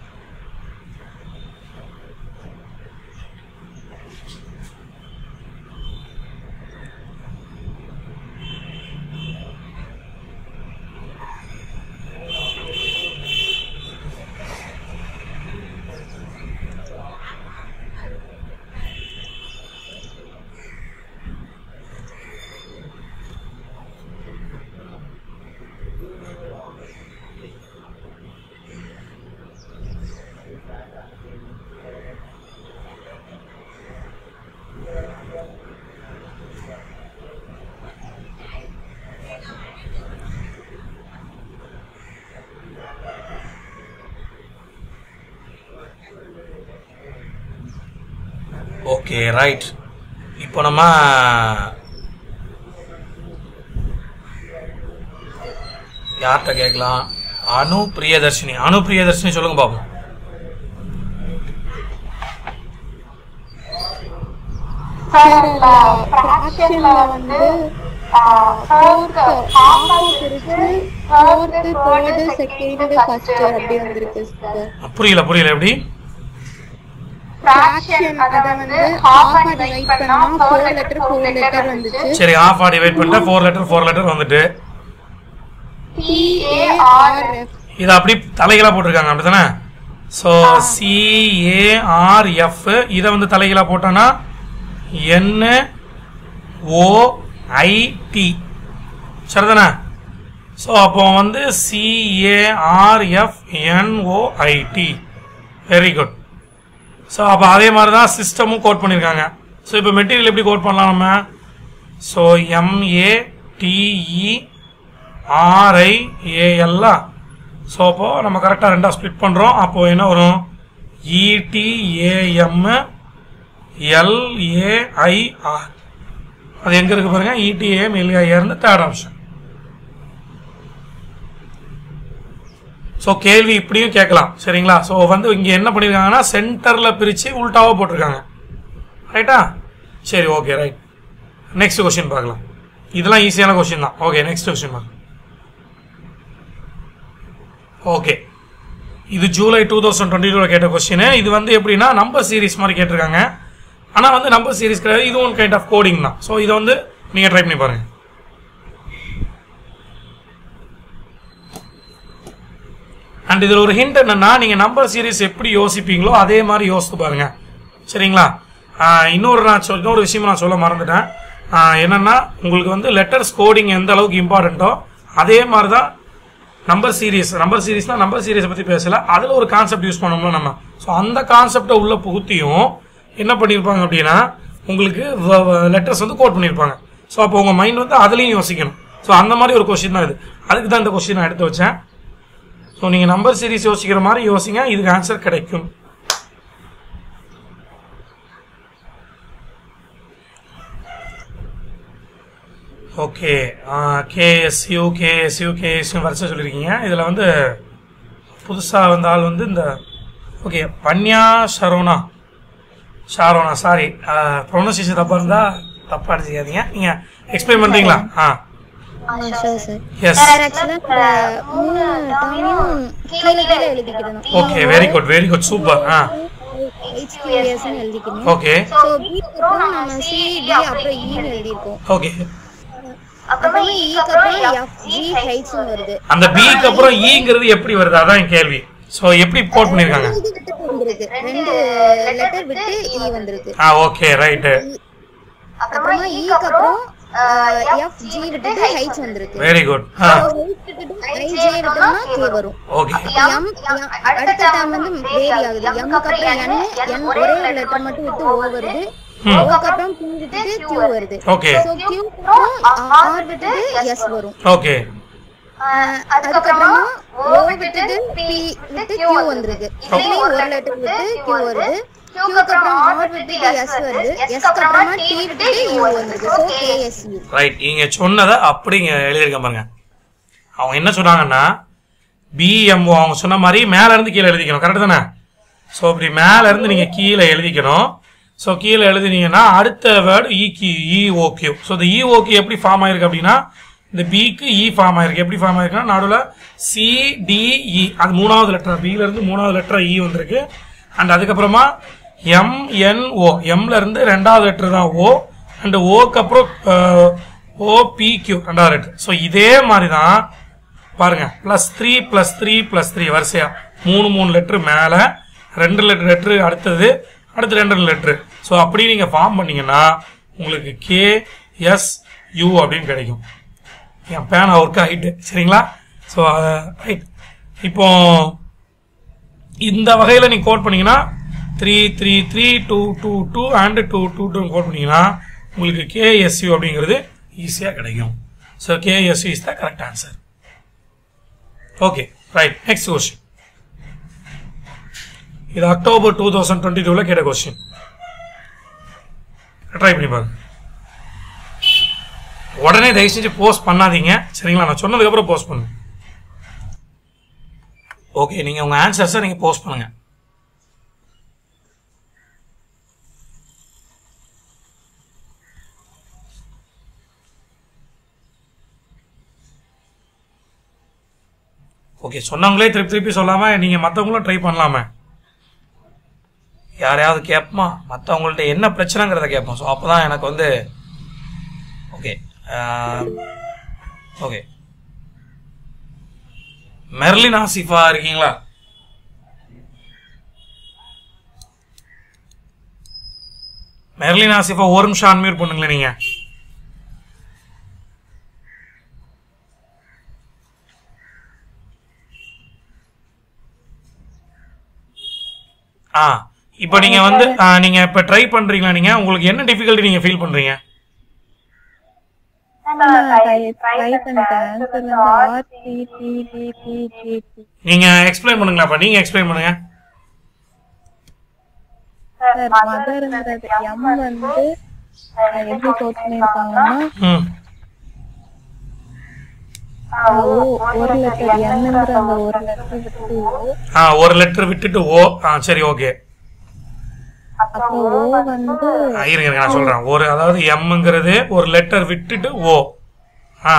ஓகே ரைட் இப்போ நம்ம யார்கிட்ட கேட்கலாம் அனு பிரியதர்ஷினி அனு பிரியதர்ஷினி சொல்லுங்க பாப்போம் சார் ஃபிராக்ஷன்ல வந்து ஃபோர்த் ஹாஃப் இருக்கு ஃபோர்த் தேர்டு செகண்ட் ஃபர்ஸ்ட் அப்படி வந்திருக்கு சார் புரியல புரியல எப்படி ஃபிராக்ஷன் அத வந்து ஹாஃப் டிவைட் பண்ணா ஃபோர் லெட்டர் ஃபோர் லெட்டர் வந்துச்சு சரி ஆஃப் ஆடி வெயிட் பண்ணிட்டு ஃபோர் லெட்டர் ஃபோர் லெட்டர் வந்துட்டு சி ஏ ஆர் எஃப் இதை அப்படி தலைகளாக போட்டிருக்காங்க அப்படிதானே ஸோ சிஏஆர்எஃப் இதை வந்து தலைகளாக போட்டோன்னா என் ஓஐடி சரிதானே ஸோ அப்போ வந்து C A R F N O I D very good so அப்போ அதே மாதிரி தான் சிஸ்டமும் கோட் பண்ணியிருக்காங்க ஸோ இப்போ மெட்டீரியல் எப்படி கோட் பண்ணலாம் நம்ம ஸோ எம்ஏ டிஇ ஆர்ஐஏஎல்லா ஸோ அப்போ நம்ம கரெக்டாக ரெண்டாக ஸ்ப்ளிட் பண்ணுறோம் அப்போ என்ன வரும் இடிஏஎம் எல்ஏஐஆர் அது எங்கே இருக்கு பாருங்க இடிஏஎம் எல்ஏஐஆர்னு தேர்ட் ஆப்ஷன் ஸோ கேள்வி இப்படியும் கேட்கலாம் சரிங்களா ஸோ வந்து இங்கே என்ன பண்ணியிருக்காங்கன்னா சென்டரில் பிரித்து உல்டாவாக போட்டிருக்காங்க ரைட்டா சரி ஓகே ரைட் நெக்ஸ்ட் கொஸ்டின் பார்க்கலாம் இதெல்லாம் ஈஸியான கொஸ்டின் தான் ஓகே நெக்ஸ்ட் கொஸ்டின் பார்க்கலாம் ஓகே இது ஜூலை டூ தௌசண்ட் டுவெண்ட்டி டூவில் கேட்ட கொஸ்டின் இது வந்து எப்படின்னா நம்பர் சீரிஸ் மாதிரி கேட்டிருக்காங்க ஆனால் வந்து நம்பர் சீரிஸ் கிடையாது இது ஒன் கைண்ட் ஆஃப் கோடிங் தான் ஸோ இதை வந்து நீங்கள் ட்ரை பண்ணி பாருங்க அண்ட் இதில் ஒரு ஹிண்ட் என்னன்னா நீங்கள் நம்பர் சீரிஸ் எப்படி யோசிப்பீங்களோ அதே மாதிரி யோசித்து பாருங்க சரிங்களா ஆஹ் இன்னொரு நான் சொல் இன்னொரு விஷயம் நான் சொல்ல மறந்துட்டேன் ஆஹ் என்னன்னா உங்களுக்கு வந்து லெட்டர்ஸ் கோடிங் எந்த அளவுக்கு இம்பார்ட்டண்ட்டோ அதே மாதிரி தான் நம்பர் சீரிஸ் நம்பர் சீரிஸ்னா நம்பர் சீரிஸை பற்றி பேசல அதில் ஒரு கான்செப்ட் யூஸ் பண்ணோம்ல நம்ம ஸோ அந்த கான்செப்டை உள்ள புகுத்தியும் என்ன பண்ணியிருப்பாங்க அப்படின்னா உங்களுக்கு லெட்டர்ஸ் வந்து கோட் பண்ணியிருப்பாங்க ஸோ அப்போ உங்கள் மைண்ட் வந்து அதுலேயும் யோசிக்கணும் ஸோ அந்த மாதிரி ஒரு கொஸ்டின் தான் இது அதுக்கு தான் இந்த கொஸ்டின் நான் எடுத்து வச்சேன் ஸோ நீங்கள் நம்பர் சீரிஸ் யோசிக்கிற மாதிரி யோசிங்க இதுக்கு ஆன்சர் கிடைக்கும் ஓகே கேஎஸ்யூ கேஎஸ்யூ கேஎஸ்யூ வரிசை சொல்லியிருக்கீங்க இதில் வந்து புதுசாக வந்த ஆள் வந்து இந்த ஓகே பன்யா ஷரோனா ஷாரோனா சாரி ப்ரொனன்சியேஷன் தப்பாக இருந்தால் தப்பாக அடிச்சுக்காதீங்க நீங்கள் எக்ஸ்பிளைன் பண்ணுறீங்களா ஆ சார் சார் எஸ் சார் ஆக்சுவலா இந்த மூணு டேர்மையும் கீழே கீழே எழுதிக்கிடணும் okay very good very good super ஆ ஹெச்கியூஎஸ்னு எழுதிக்கணும் ஓகே ஸோ பிக்கு அப்புறம் நம்ம சிடி அப்புறம் ஈன்னு எழுதியிருக்கோம் ஓகே அப்புறமா ஈக்கு அப்புறம் எஃப் ஜி ஹெச்னு வருது அந்த பிக்கு அப்புறம் ஈங்கிறது எப்படி வருது அதான் என் கேள்வி ஸோ எப்படி கோட் பண்ணியிருக்காங்க இது விட்டு வந்திருக்கு ரெண்டு லெட்டர் விட்டு ஈ வந்திருக்கு ஆ ஓகே ரைட்டு அப்புறமா ஈக்கு அப்புறம் எஃப் ஜி விட்டுட்டு ஹெச் வந்திருக்கு வெரி குட் ஆ ஐஜே விட்டோம்னா கே வரும் ஓகே எம் அடுத்த டேர்ம் வந்து வேரி ஆகுது எம்க்கு அப்புறம் என் என் ஒரே ஒரு லெட்டர் மட்டும் விட்டு ஓ வருது ஓக்கு அப்புறம் Q விட்டுட்டு Q வருது ஓகே ஸோ Q அப்புறம் ஆர் விட்டுட்டு எஸ் வரும் ஓகே அஹ் அதுக்கப்புறமா ஓ விட்டுட்டு பி விட்டு Q வந்துருக்கு இதுலயும் ஒரு லெட்டர் விட்டு Q வருது Q க்கு அப்புறம் R விட்டுட்டு S வருது S க்கு அப்புறமா T விட்டுட்டு U வந்துருக்கு ஸோ KSU ரைட் நீங்க சொன்னதை அப்படி இங்க எழுதியிருக்க பாருங்க அவங்க என்ன சொன்னாங்கன்னா பிஎம்ஓ அவங்க சொன்ன மாதிரி மேல இருந்து கீழே எழுதிக்கணும் கரெக்ட் தானே ஸோ இப்படி மேல இருந்து நீங்க கீழே எழுதிக்கணும் ஸோ கீழே எழுதினீங்கன்னா அடுத்த வேர்டு இக்கு இஓக்யூ ஸோ இந்த இஓக்யூ எப்படி ஃபார்ம் ஆயிருக்கு அப்படின்னா இந்த பிக்கு இ ஃபார்ம் ஆயிருக்கு எப்படி ஃபார்ம் ஆயிருக்குன்னா நடுவில் சிடிஇ அது மூணாவது லெட்டர் பில இருந்து மூணாவது லெட்டர் இ வந்திருக்கு அண்ட் அதுக்கப்புறமா எம்என்ஓ எம்ல இருந்து ரெண்டாவது லெட்டர் தான் ஓ அண்ட் ஓக்கு அப்புறம் ஓபிக்யூ ரெண்டாவது லெட்டர் ஸோ இதே மாதிரி தான் பாருங்க plus three plus three plus three வரிசையா மூணு மூணு லெட்ரு மேலே ரெண்டு லெட்டர் லெட்ரு அடுத்தது அடுத்து ரெண்டு லெட்ரு ஸோ அப்படி நீங்கள் ஃபார்ம் பண்ணீங்கன்னா உங்களுக்கு கே எஸ் யூ அப்படின்னு கிடைக்கும் என் பேனா ஒர்க் ஆகிட்டு சரிங்களா ஸோ ரைட் இப்போ இந்த வகையில் நீங்கள் கோட் பண்ணீங்கன்னா three three three two two two and two two two code பண்ணீங்கன்னா உங்களுக்கு கேஎஸ்யூ அப்படிங்கிறது ஈஸியாக கிடைக்கும் so K S U is the correct answer okay right next question இது அக்டோபர் டூ தௌசண்ட் டுவெண்ட்டி டூவில் கேட்ட கொஸ்டின் ட்ரை பண்ணி பாருங்க உடனே தயவு செஞ்சு போஸ்ட் பண்ணாதீங்க சரிங்களா நான் சொன்னதுக்கப்புறம் போஸ்ட் பண்ணுங்க ஓகே நீங்கள் உங்கள் ஆன்சர்ஸை நீங்கள் போஸ்ட் பண்ணுங்க ஓகே சொன்னவங்களே திருப்பி திருப்பி சொல்லாம நீங்க மற்றவங்களும் ட்ரை பண்ணலாமே யாரையாவது கேட்போமா மற்றவங்கள்ட்ட என்ன பிரச்சனைங்கிறத கேட்போம் ஸோ அப்போ தான் எனக்கு வந்து ஓகே ஓகே மெர்லின் ஆசிஃபா இருக்கீங்களா மெர்லின் ஆசிஃபா ஒரு நிமிஷம் அன்மியூட் பண்ணுங்களேன் நீங்க ஆ இப்போ நீங்க வந்து ஆ, நீங்க இப்ப ட்ரை பண்றீங்களா நீங்க உங்களுக்கு என்ன டிஃபிகல்ட்டி நீங்க ஃபீல் பண்றீங்க ட்ரை பண்ணிட்டேன் ஆன்சர் வந்து R T T T T T T நீங்க எக்ஸ்பிளைன் பண்ணுங்களா அப்ப நீங்க எக்ஸ்பிளைன் பண்ணுங்க சார் மதர்ங்கிறது எம் வந்து அஹ், எப்படி கோட் பண்ணியிருக்காங்கன்னா ம் அஹ், ஓ ஒரு லெட்டர் என்னங்கிற அந்த ஒரு லெட்டர் விட்டு ஓ ஆ ஒரு லெட்டர் விட்டுட்டு ஓ ஆ சரி ஓகே அப்புறம் ஓ வந்து இருங்க இருங்க, நான் சொல்றேன் ஒரு அதாவது எம்ங்கிறது ஒரு லெட்டர் விட்டுட்டு ஓ ஆ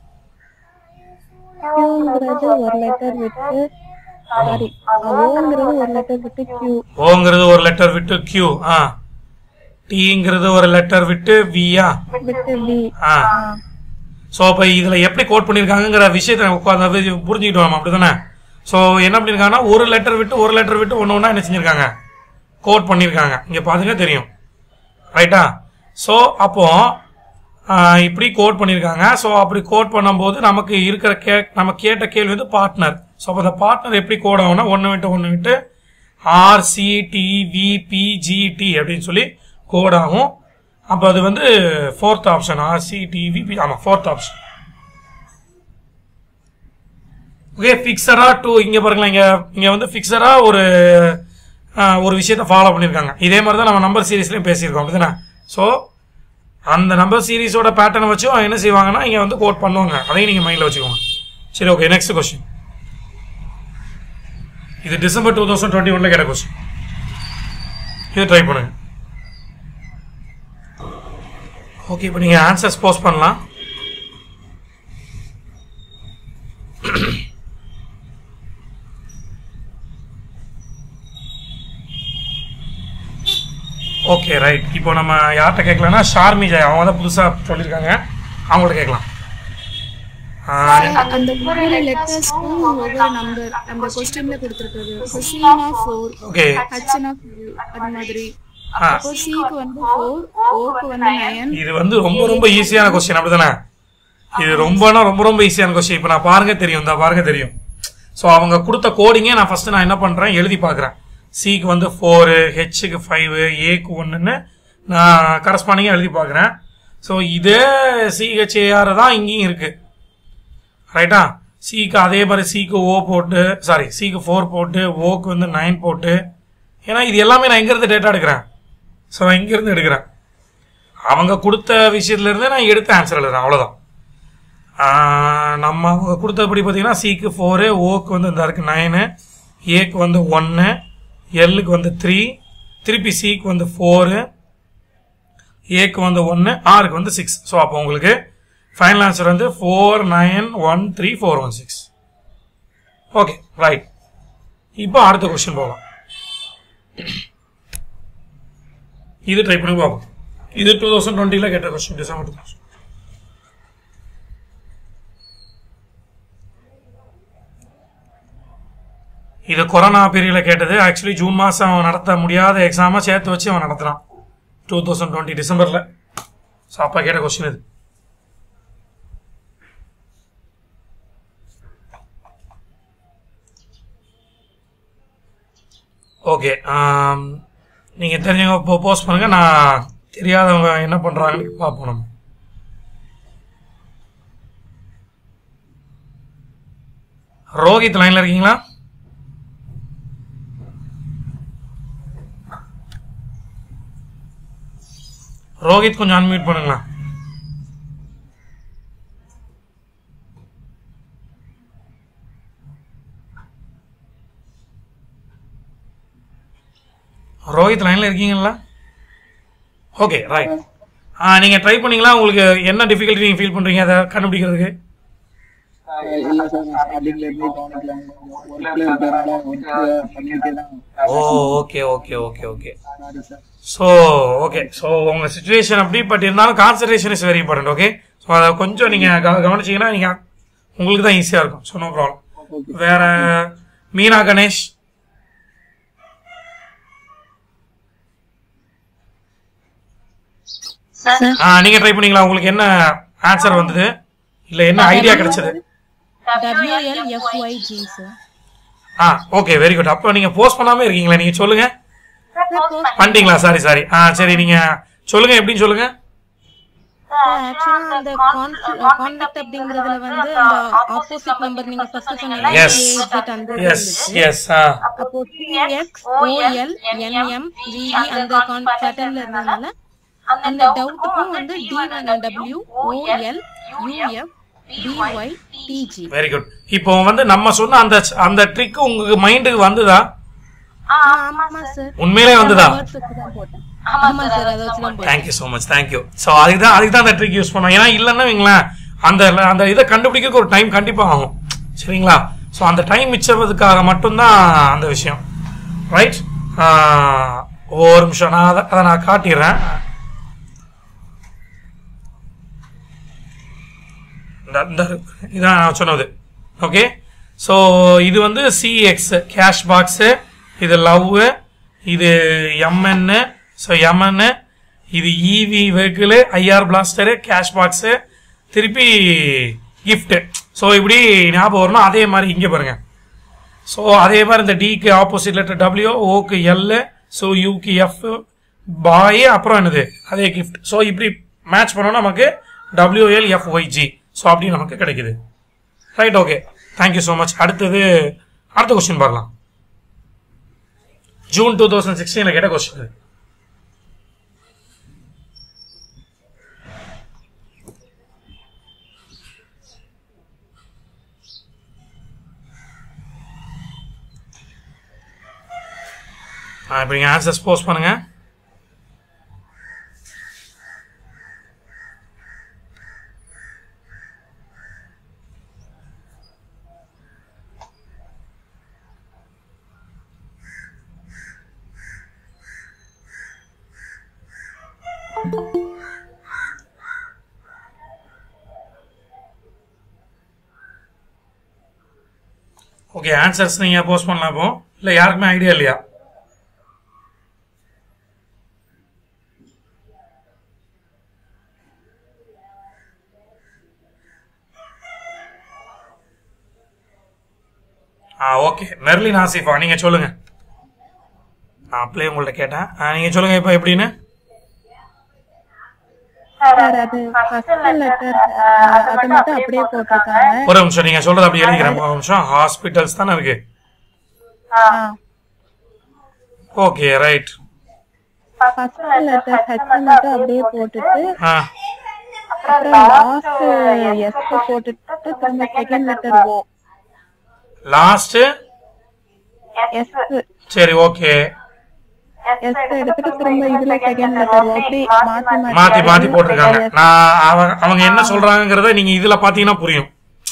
கியூங்கிறது ஒரு லெட்டர் விட்டு சாரி ஓங்கிறது ஒரு லெட்டர் விட்டு கியூ ஓங்கிறது ஒரு லெட்டர் விட்டு கியூ ஆ டீங்கிறது ஒரு லெட்டர் விட்டு வியா விட்டு பி ஆ ஸோ அப்போ இதில் எப்படி கோட் பண்ணியிருக்காங்கங்கிற விஷயத்தை உட்காந்து புரிஞ்சுக்கிட்டு வரோம் அப்படிதானே ஸோ என்ன பண்ணியிருக்காங்கன்னா ஒரு லெட்டர் விட்டு ஒரு லெட்டர் விட்டு ஒன்று ஒன்றா என்ன செஞ்சுருக்காங்க கோட் பண்ணியிருக்காங்க இங்கே பாருங்க தெரியும் ரைட்டா ஸோ அப்போ ஆ, இப்படி கோட் பண்ணியிருக்காங்க ஸோ அப்படி கோட் பண்ணும்போது நமக்கு இருக்கிற கே நம்ம கேட்ட கேள்வி வந்து பார்ட்னர் ஸோ அப்போ அந்த பார்ட்னர் எப்படி கோட் ஆகும்னா ஒன்று விட்டு ஒன்று விட்டு ஆர்சிடிவிபிஜிடி அப்படின்னு சொல்லி கோட் ஆகும் அப்போ அது வந்து ஃபோர்த் ஆப்ஷன் ஆர்சிடிவிபி ஆமாம் ஃபோர்த் ஆப்ஷன் ஓகே ஃபிக்ஸரா டூ இங்க பாருங்களேன் இங்க இங்க வந்து ஃபிக்ஸரா ஒரு ஆஹ், ஒரு விஷயத்தை ஃபாலோ பண்ணியிருக்காங்க இதே மாதிரி தான் நம்ம நம்பர் சீரீஸ்லயும் பேசியிருக்கோம் அப்படிதானே ஸோ அந்த நம்பர் சீரீஸோட பேட்டர்னை வச்சும் அவங்க என்ன செய்வாங்கன்னா இங்க வந்து கோட் பண்ணுவாங்க அதையும் நீங்க மைண்ட்ல வச்சுக்கோங்க சரி ஓகே நெக்ஸ்ட் கொஸ்டின் இது டிசம்பர் டூ தௌசண்ட் டுவெண்ட்டி ஒன்ல கேட்ட கொஸ்டின் இது ட்ரை பண்ணுங்க ஓகே இப்போ நீங்க ஆன்சர்ஸ் போஸ்ட் பண்ணலாம் ஓகே ரைட் இப்போ நம்ம யார்கிட்ட கேட்கலாம்னா ஷார்மி ஜெயா அவங்க தான் புதுசாக சொல்லியிருக்காங்க அவங்கள்ட்ட கேட்கலாம் ஆ, அந்த ஒவ்வொரு லெட்டர்ஸ்க்கும் ஒவ்வொரு நம்பர் அந்த கொஸ்டின்ல கொடுத்துருக்குது சீனா ஃபோர் ஓகே ஹச்னா அது மாதிரி ஆ அப்போ சிக்கு வந்து ஃபோர் ஓக்கு வந்து நயன் இது வந்து ரொம்ப ரொம்ப ஈஸியான கொஸ்டின் அப்படிதானே இது ரொம்பனா ரொம்ப ரொம்ப ஈஸியான கொஸ்டின் இப்போ நான் பாருங்க தெரியும் இந்த பாருங்க தெரியும் ஸோ அவங்க கொடுத்த கோடிங்கே நான் ஃபர்ஸ்ட் நான் என்ன பண்றேன் எழுதி பார்க்குறேன் சிக்கு வந்து ஃபோரு ஹெச்சுக்கு ஃபைவ் ஏக்கு ஒன்றுன்னு நான் கரஸ்பாண்டிங்காக எழுதி பார்க்குறேன் ஸோ இதே சிஹெச்ஏஆர் தான் இங்கேயும் இருக்கு ரைட்டா சிக்கு அதே மாதிரி சிக்கு ஓ போட்டு சாரி சிக்கு ஃபோர் போட்டு ஓக்கு வந்து நைன் போட்டு ஏன்னா இது எல்லாமே நான் எங்கேருந்து டேட்டா எடுக்கிறேன் ஸோ நான் இங்கேருந்து எடுக்கிறேன் அவங்க கொடுத்த விஷயத்துலேருந்து நான் எடுத்து ஆன்சர் எழுதுறேன் அவ்வளோதான் ஆஹ் நம்ம அவங்க கொடுத்தபடி பார்த்தீங்கன்னா சிக்கு ஃபோரு ஓக்கு வந்து இந்த இருக்கு நைனு ஏக்கு வந்து ஒன்று எல்லுக்கு வந்து த்ரீ திருப்பி சிக்கு வந்து ஃபோரு ஏக்கு வந்து ஒன்று ஆருக்கு வந்து சிக்ஸ் ஸோ அப்போ உங்களுக்கு ஃபைனல் ஆன்சர் வந்து four nine one three four one six okay right இப்போ அடுத்த கொஸ்டின் போகலாம் இது ட்ரை பண்ணி பார்ப்போம் இது டூ தௌசண்ட் டுவெண்ட்டியில் கேட்ட கொஸ்டின் டிசம்பர் டூ தௌசண்ட் இது கொரோனா பீரியடில் கேட்டது ஆக்சுவலி ஜூன் மாதம் அவன் நடத்த முடியாத எக்ஸாமை சேர்த்து வச்சு அவன் நடத்துனான் டூ தௌசண்ட் டுவெண்ட்டி டிசம்பரில் ஸோ அப்போ கேட்ட கொஸ்டின் இது ஓகே நீங்கள் தெரிஞ்சவங்க இப்போ போஸ்ட் பண்ணுங்க நான் தெரியாதவங்க என்ன பண்ணுறாங்கன்னு பார்ப்போம் நம்ம ரோஹித் லைனில் இருக்கீங்களா ரோஹித் கொஞ்சம் அன்மியூட் பண்ணுங்களா ரோஹித் லைன்ல இருக்கீங்களா ஓகே ரைட் ஆ நீங்க ட்ரை பண்ணீங்களா உங்களுக்கு என்ன டிஃபிகல்ட்டி நீங்க ஃபீல் பண்றீங்க அதை கண்டுபிடிக்கிறதுக்கு இல்ல சார் நான் ஸ்டார்டிங்ல இருந்து கவனிக்கல ஒர்க்ல இருக்கிறதுனால ஒர்க் பண்ணிட்டே தான் ஓ okay okay okay okay sorry sir so okay so உங்க சுச்சுவேஷன் அப்படி பட் இருந்தாலும் concentration is very important okay so அதை கொஞ்சம் நீங்க கவ- கவனிச்சீங்கன்னா நீங்க உங்களுக்கு தான் ஈஸியா இருக்கும் ஸோ நோ ப்ராப்ளம் வேற மீனா கணேஷ் ஆ, நீங்க ட்ரை பண்ணீங்களா உங்களுக்கு என்ன ஆன்சர் வந்தது இல்ல என்ன ஐடியா கிடைச்சது WLFYG சார் ஆ ஓகே வெரி குட் அப்போ நீங்க போஸ்ட் பண்ணாம இருக்கீங்களா நீங்க சொல்லுங்க பண்ணிட்டீங்களா சாரி சாரி ஆ சரி நீங்க சொல்லுங்க எப்படின்னு சொல்லுங்க ஆக்சுவலா அந்த கான்ஃபிளிக்ட் அப்படிங்கறதுல வந்து அந்த ஆப்போசிட் நம்பர் நீங்க ஃபர்ஸ்ட் சொன்னீங்க Yes. AZ அந்த எஸ் எஸ் ஆ அப்போ TX OL NM VE அந்த கான் பேட்டர்ன்ல இருந்ததுனால அந்த டவுட்டுக்கும் வந்து D1W OL UF DY TG very good இப்போ வந்து நம்ம சொன்ன அந்த அந்த ட்ரிக் உங்களுக்கு மைண்டுக்கு வந்துதா ஆமா சார் உண்மையிலே வந்துதா வேர்ட்ஸ் வச்சு தான் போட்டேன் ஆமா சார் அதை வச்சு தான் போட்டேன் thank you so much thank you so அதுக்கு தான் அதுக்கு தான் அந்த ட்ரிக் யூஸ் பண்ணோம் ஏன்னா இல்லைன்னா வைங்களேன் அந்த அந்த இதை கண்டுபிடிக்கிறதுக்கு ஒரு டைம் கண்டிப்பாக ஆகும் சரிங்களா ஸோ அந்த டைம் மிச்சறதுக்காக மட்டும்தான் அந்த விஷயம் ரைட் ஒரு நிமிஷம் நான் அதை அதை நான் காட்டிடுறேன் இந்த- இந்த இதான் நான் சொன்னது ஓகே ஸோ இது வந்து சிஎக்ஸ் கேஷ் பாக்ஸு இது லவ் இது எம்என்னு ஸோ எம்என்னு இது EV vehicle IR plaster cash box திருப்பி gift ஸோ இப்படி ஞாபகம் வரணும் அதே மாதிரி இங்கே பாருங்க ஸோ அதே மாதிரி இந்த டிக்கு ஆப்போசிட் லெட்டர் டபிள்யூ ஓக்கு எல் ஸோ யூக்கு எஃப் பாய் அப்புறம் என்னது அதே கிஃப்ட் ஸோ இப்படி மேட்ச் பண்ணோம்னா நமக்கு டபிள்யூஎல் எஃப்ஒய்ஜி ஸோ அப்படி நமக்கு கிடைக்குது right okay thank you so much அடுத்தது அடுத்த கொஸ்டின் பார்க்கலாம் ஜூன் டூ தௌசண்ட் சிக்ஸ்டீனில் கேட்ட கொஸ்டின் இப்போ நீங்கள் ஆன்சர்ஸ் போஸ்ட் பண்ணுங்க ஓகே ஆன்சர்ஸ் நீங்கள் போஸ்ட் பண்ணலாம் இப்போ இல்லை யாருக்குமே ஐடியா இல்லையா ஆ ஓகே மெர்லின் ஆசிஃபா நீங்க சொல்லுங்க நான் அப்படியே உங்கள்ட்ட கேட்டேன் ஆ, நீங்க சொல்லுங்க இப்போ எப்படின்னு சார் அது ஃபர்ஸ்ட் லெட்டர் அதை மட்டும் அப்படியே போட்டிருக்காங்க ஒரு நிமிஷம் நீங்க சொல்றது அப்படி எழுதிக்கிறேன் ஒரு நிமிஷம் ஹாஸ்பிட்டல்ஸ் தானே இருக்கு ஆ. Okay right first letter H மட்டும் அப்படியே போட்டுட்டு ஆ அப்புறம் லாஸ்ட் எஸ் போட்டுட்டு திரும்ப second letter O last S சரி ஓகே எஸ் எடுத்துட்டு திரும்ப இதுல செகண்ட் லெட்டர் ஓ அப்படி மாத்தி மாத்தி மாத்தி போட்டிருக்காங்க நான் அவங்க அவங்க என்ன சொல்றாங்கங்கறத நீங்க இதுல பாத்தீங்கன்னா புரியும்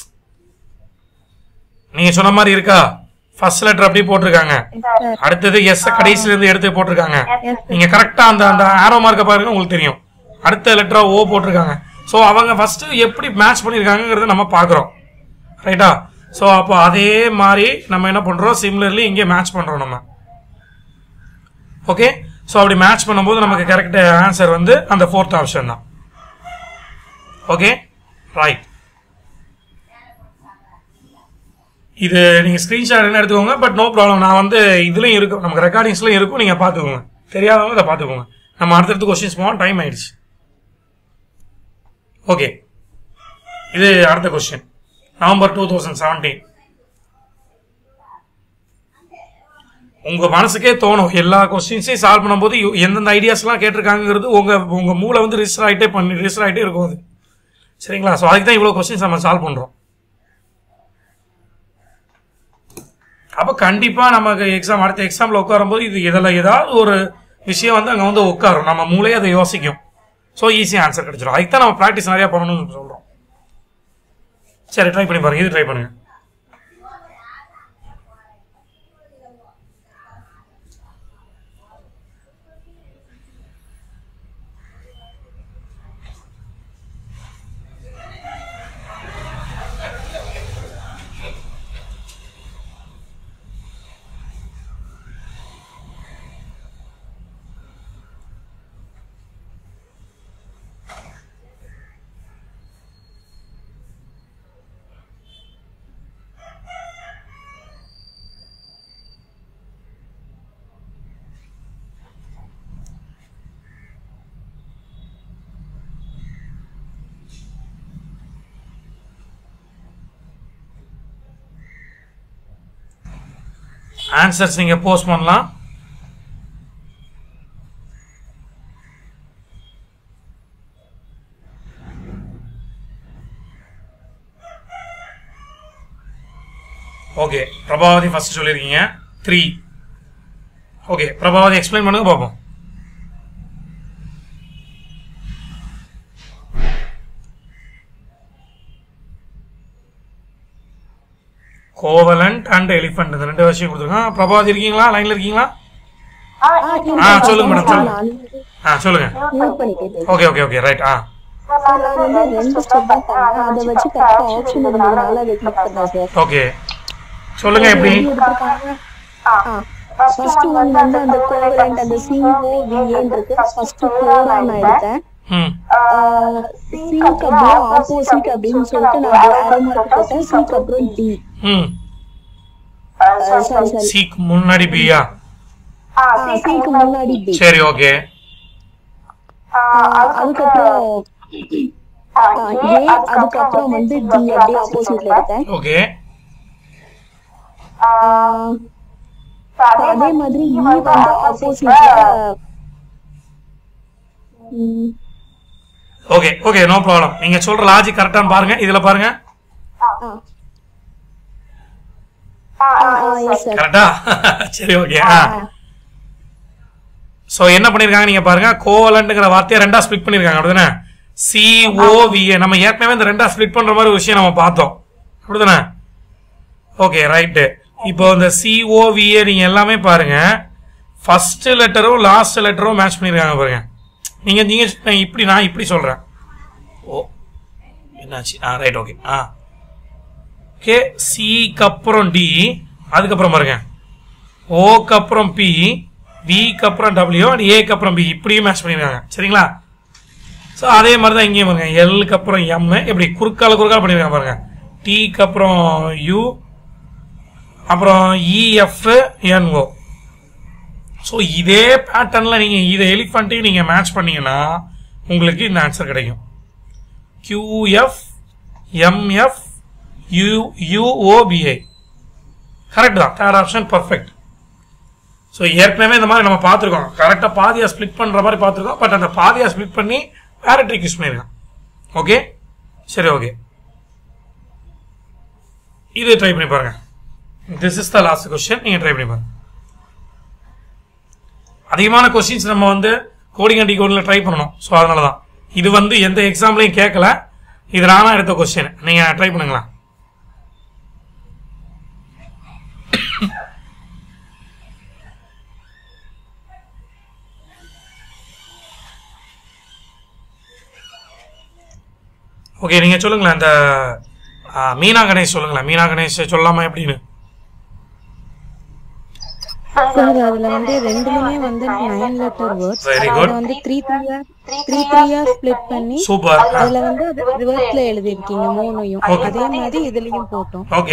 நீங்க சொன்ன மாதிரி இருக்கா ஃபர்ஸ்ட் லெட்டர் அப்படியே போட்டிருக்காங்க அடுத்தது எஸ் கடைசில இருந்து எடுத்து போட்டிருக்காங்க நீங்க கரெக்டா அந்த அந்த ஆரோ மார்க்க பாருங்க உங்களுக்கு தெரியும் அடுத்த லெட்டரா ஓ போட்டிருக்காங்க சோ அவங்க ஃபர்ஸ்ட் எப்படி மேட்ச் பண்ணிருக்காங்கங்கறத நம்ம பாக்குறோம் ரைட்டா சோ அப்போ அதே மாதிரி நம்ம என்ன பண்றோம் சிமிலர்லி இங்கே மேட்ச் பண்றோம் நம்ம ஓகே ஸோ அப்படி மேட்ச் பண்ணும்போது நமக்கு கரெக்ட் ஆன்சர் வந்து அந்த ஃபோர்த் ஆப்ஷன் தான் ஓகே ரைட் இது நீங்க ஸ்கிரீன்ஷாட் என்ன எடுத்துக்கோங்க பட் நோ ப்ராப்ளம் நான் வந்து இதுலயும் இருக்கும் நமக்கு ரெக்கார்டிங்ஸ்லயும் இருக்கும் நீங்க பாத்துக்கோங்க தெரியாதவங்க இதை பாத்துக்கோங்க நம்ம அடுத்தடுத்து கொஸ்டின்ஸ் போவோம் டைம் ஆயிடுச்சு ஓகே இது அடுத்த question November two thousand seventeen உங்க மனசுக்கே தோணும் எல்லா கொஸ்டின்ஸையும் சால்வ் பண்ணும்போது யு- எந்தெந்த ஐடியாஸ்லாம் கேட்டிருக்காங்கிறது உங்க உங்க மூளை வந்து ரிஜிஸ்டர் ஆகிட்டே பண்ணி ரிஜிஸ்டர் ஆகிட்டே இருக்கும் அது சரிங்களா ஸோ அதுக்கு தான் இவ்வளோ கொஸ்டின்ஸ் நம்ம சால்வ் பண்றோம் அப்போ கண்டிப்பா நமக்கு எக்ஸாம் அடுத்த எக்ஸாம்ல உட்காரும்போது இது இதில் ஏதாவது ஒரு விஷயம் வந்து அங்கே வந்து உட்காரும் நம்ம மூளையே அதை யோசிக்கும் ஸோ ஈஸியாக ஆன்சர் கிடைச்சிடும் அதுக்கு தான் நம்ம ப்ராக்டிஸ் நிறைய பண்ணணும்னு சொல்றோம் சரி ட்ரை பண்ணி பாருங்க இது ட்ரை பண்ணுங்க ஆன்சர்ஸ் நீங்க போஸ்ட் பண்ணலாம் ஓகே பிரபாவதி ஃபர்ஸ்ட் சொல்லியிருக்கீங்க த்ரீ ஓகே பிரபாவதி எக்ஸ்பிளைன் பண்ணுங்க பார்ப்போம் கோவலண்ட் அண்ட் எலிஃபண்ட் இந்த ரெண்டு விஷயம் கொடுத்துருக்கோம் பிரபாவதி இருக்கீங்களா லைன்ல இருக்கீங்களா ஆ சொல்லுங்க மேடம் சொல்லுங்க ஆ சொல்லுங்க நோட் பண்ணிக்கிட்டு ஓகே ஓகே ஓகே ரைட் ஆ சார் நான் வந்து ரெண்டு ஸ்டெப் தான் பண்ணேன் அதை வச்சு கரெக்டா ஆப்ஷன் இருந்ததுனால அதை கிளிக் பண்ணேன் சார் ஓகே சொல்லுங்க எப்படி கொடுத்துருக்காங்க ஃபர்ஸ்ட் ஒன் வந்து அந்த கோவலண்ட் அந்த சிஓ விஏன்னு இருக்கு ஃபர்ஸ்ட் கோடா நான் எடுத்தேன் ம் சிக்கு அப்புறம் ஆப்போசிட் அப்படின்னு சொல்லிட்டு நான் ஆரோ மார்க் போட்டேன் சிக்கு அப்புறம் டி ம் சாரி சாரி சீக் முன்னாடி பியா சிக்கு முன்னாடி பி சரி ஓகே அதுக்கப்புறம் ஏ அதுக்கப்புறம் வந்து டி அப்படியே ஆப்போசிட்ல எடுத்தேன் ஓகே ஆஹ் அதே மாதிரி இ வந்து ஆப்போசிட்ல ஓகே ஓகே நோ ப்ராப்ளம் நீங்க சொல்ற லாஜிக் கரெக்டான்னு பாருங்க இதுல பாருங்க எஸ் சார் கரெக்டா சரி ஓகே ஆ சோ என்ன பண்ணிருக்காங்க நீங்க பாருங்க கோவலண்ட்ங்கிற வார்த்தையை ரெண்டா ஸ்ப்ளிட் பண்ணிருக்காங்க அப்படிதானே சிஓவிஏ நம்ம ஏற்கனவே இந்த ரெண்டா ஸ்ப்ளிட் பண்ற மாதிரி ஒரு விஷயம் நம்ம பார்த்தோம் அப்படிதானே ஓகே ரைட்டு இப்போ இந்த சிஓவிஏ நீங்க எல்லாமே பாருங்க ஃபர்ஸ்ட் லெட்டரும் லாஸ்ட் லெட்டரும் மேட்ச் பண்ணிருக்காங்க பாருங்க நீங்க நீங்க நான் இப்படி நான் இப்படி சொல்றேன் ஓ என்னாச்சு ஆ ரைட் ஓகே ஆ ஓகே சிக்கு அப்புறம் டி அதுக்கப்புறம் பாருங்க ஓக்கு அப்புறம் பி விக்கு அப்புறம் டபிள்யூ அண்ட் ஏக்கு அப்புறம் பி இப்படியும் மேட்ச் பண்ணிருக்காங்க சரிங்களா ஸோ அதே மாதிரி தான் இங்கேயும் பாருங்க எல்லுக்கு அப்புறம் எம் எப்படி குறுக்கால குறுக்கால பண்ணிருக்காங்க பாருங்க டிக்கு அப்புறம் யூ அப்புறம் இஎஃப் என்ஓ ஸோ இதே பேட்டர்னில் நீங்கள் இதை எலிஃபண்ட்டையும் நீங்கள் மேட்ச் பண்ணீங்கன்னா உங்களுக்கு இந்த ஆன்சர் கிடைக்கும் QF MF U UOPI correct தான் தேர்ட் ஆப்ஷன் பர்ஃபெக்ட் ஸோ ஏற்கனவே இந்த மாதிரி நம்ம பார்த்துருக்கோம் கரெக்டாக பாதியாக ஸ்ப்ளிட் பண்ணுற மாதிரி பார்த்துருக்கோம் பட் அந்த பாதியாக ஸ்ப்ளிட் பண்ணி வேற ட்ரிக் யூஸ் பண்ணியிருக்கான் ஓகே சரி ஓகே இது ட்ரை பண்ணி பாருங்க this is the last question நீங்கள் ட்ரை பண்ணி பாருங்க அதிகமான கொஸ்டின்ஸ் நம்ம வந்து கோடிங் அண்ட் கோடில் ட்ரை பண்ணணும் ஸோ அதனால தான் இது வந்து எந்த எக்ஸாம்லையும் கேட்கல இது நானா எடுத்த கொஸ்டின் நீங்கள் ட்ரை பண்ணுங்களேன் ஓகே நீங்கள் சொல்லுங்களேன் இந்த ஆ, மீனா கணேஷ் சொல்லுங்களேன் மீனா கணேஷ் சொல்லலாமா எப்படின்னு சார் அதுல வந்து ரெண்டுலுமே வந்து நைன் லெட்டர் வேர்ட்ஸ் Very அதை good. வந்து த்ரீ த்ரீயா த்ரீ த்ரீயா ஸ்ப்ளிட் பண்ணி சூப்பர் அதுல வந்து அது ரிவர்ஸ்ல எழுதிருக்கீங்க மூணையும் Okay. அதே மாதிரி இதுலயும் போட்டோம் ஓகே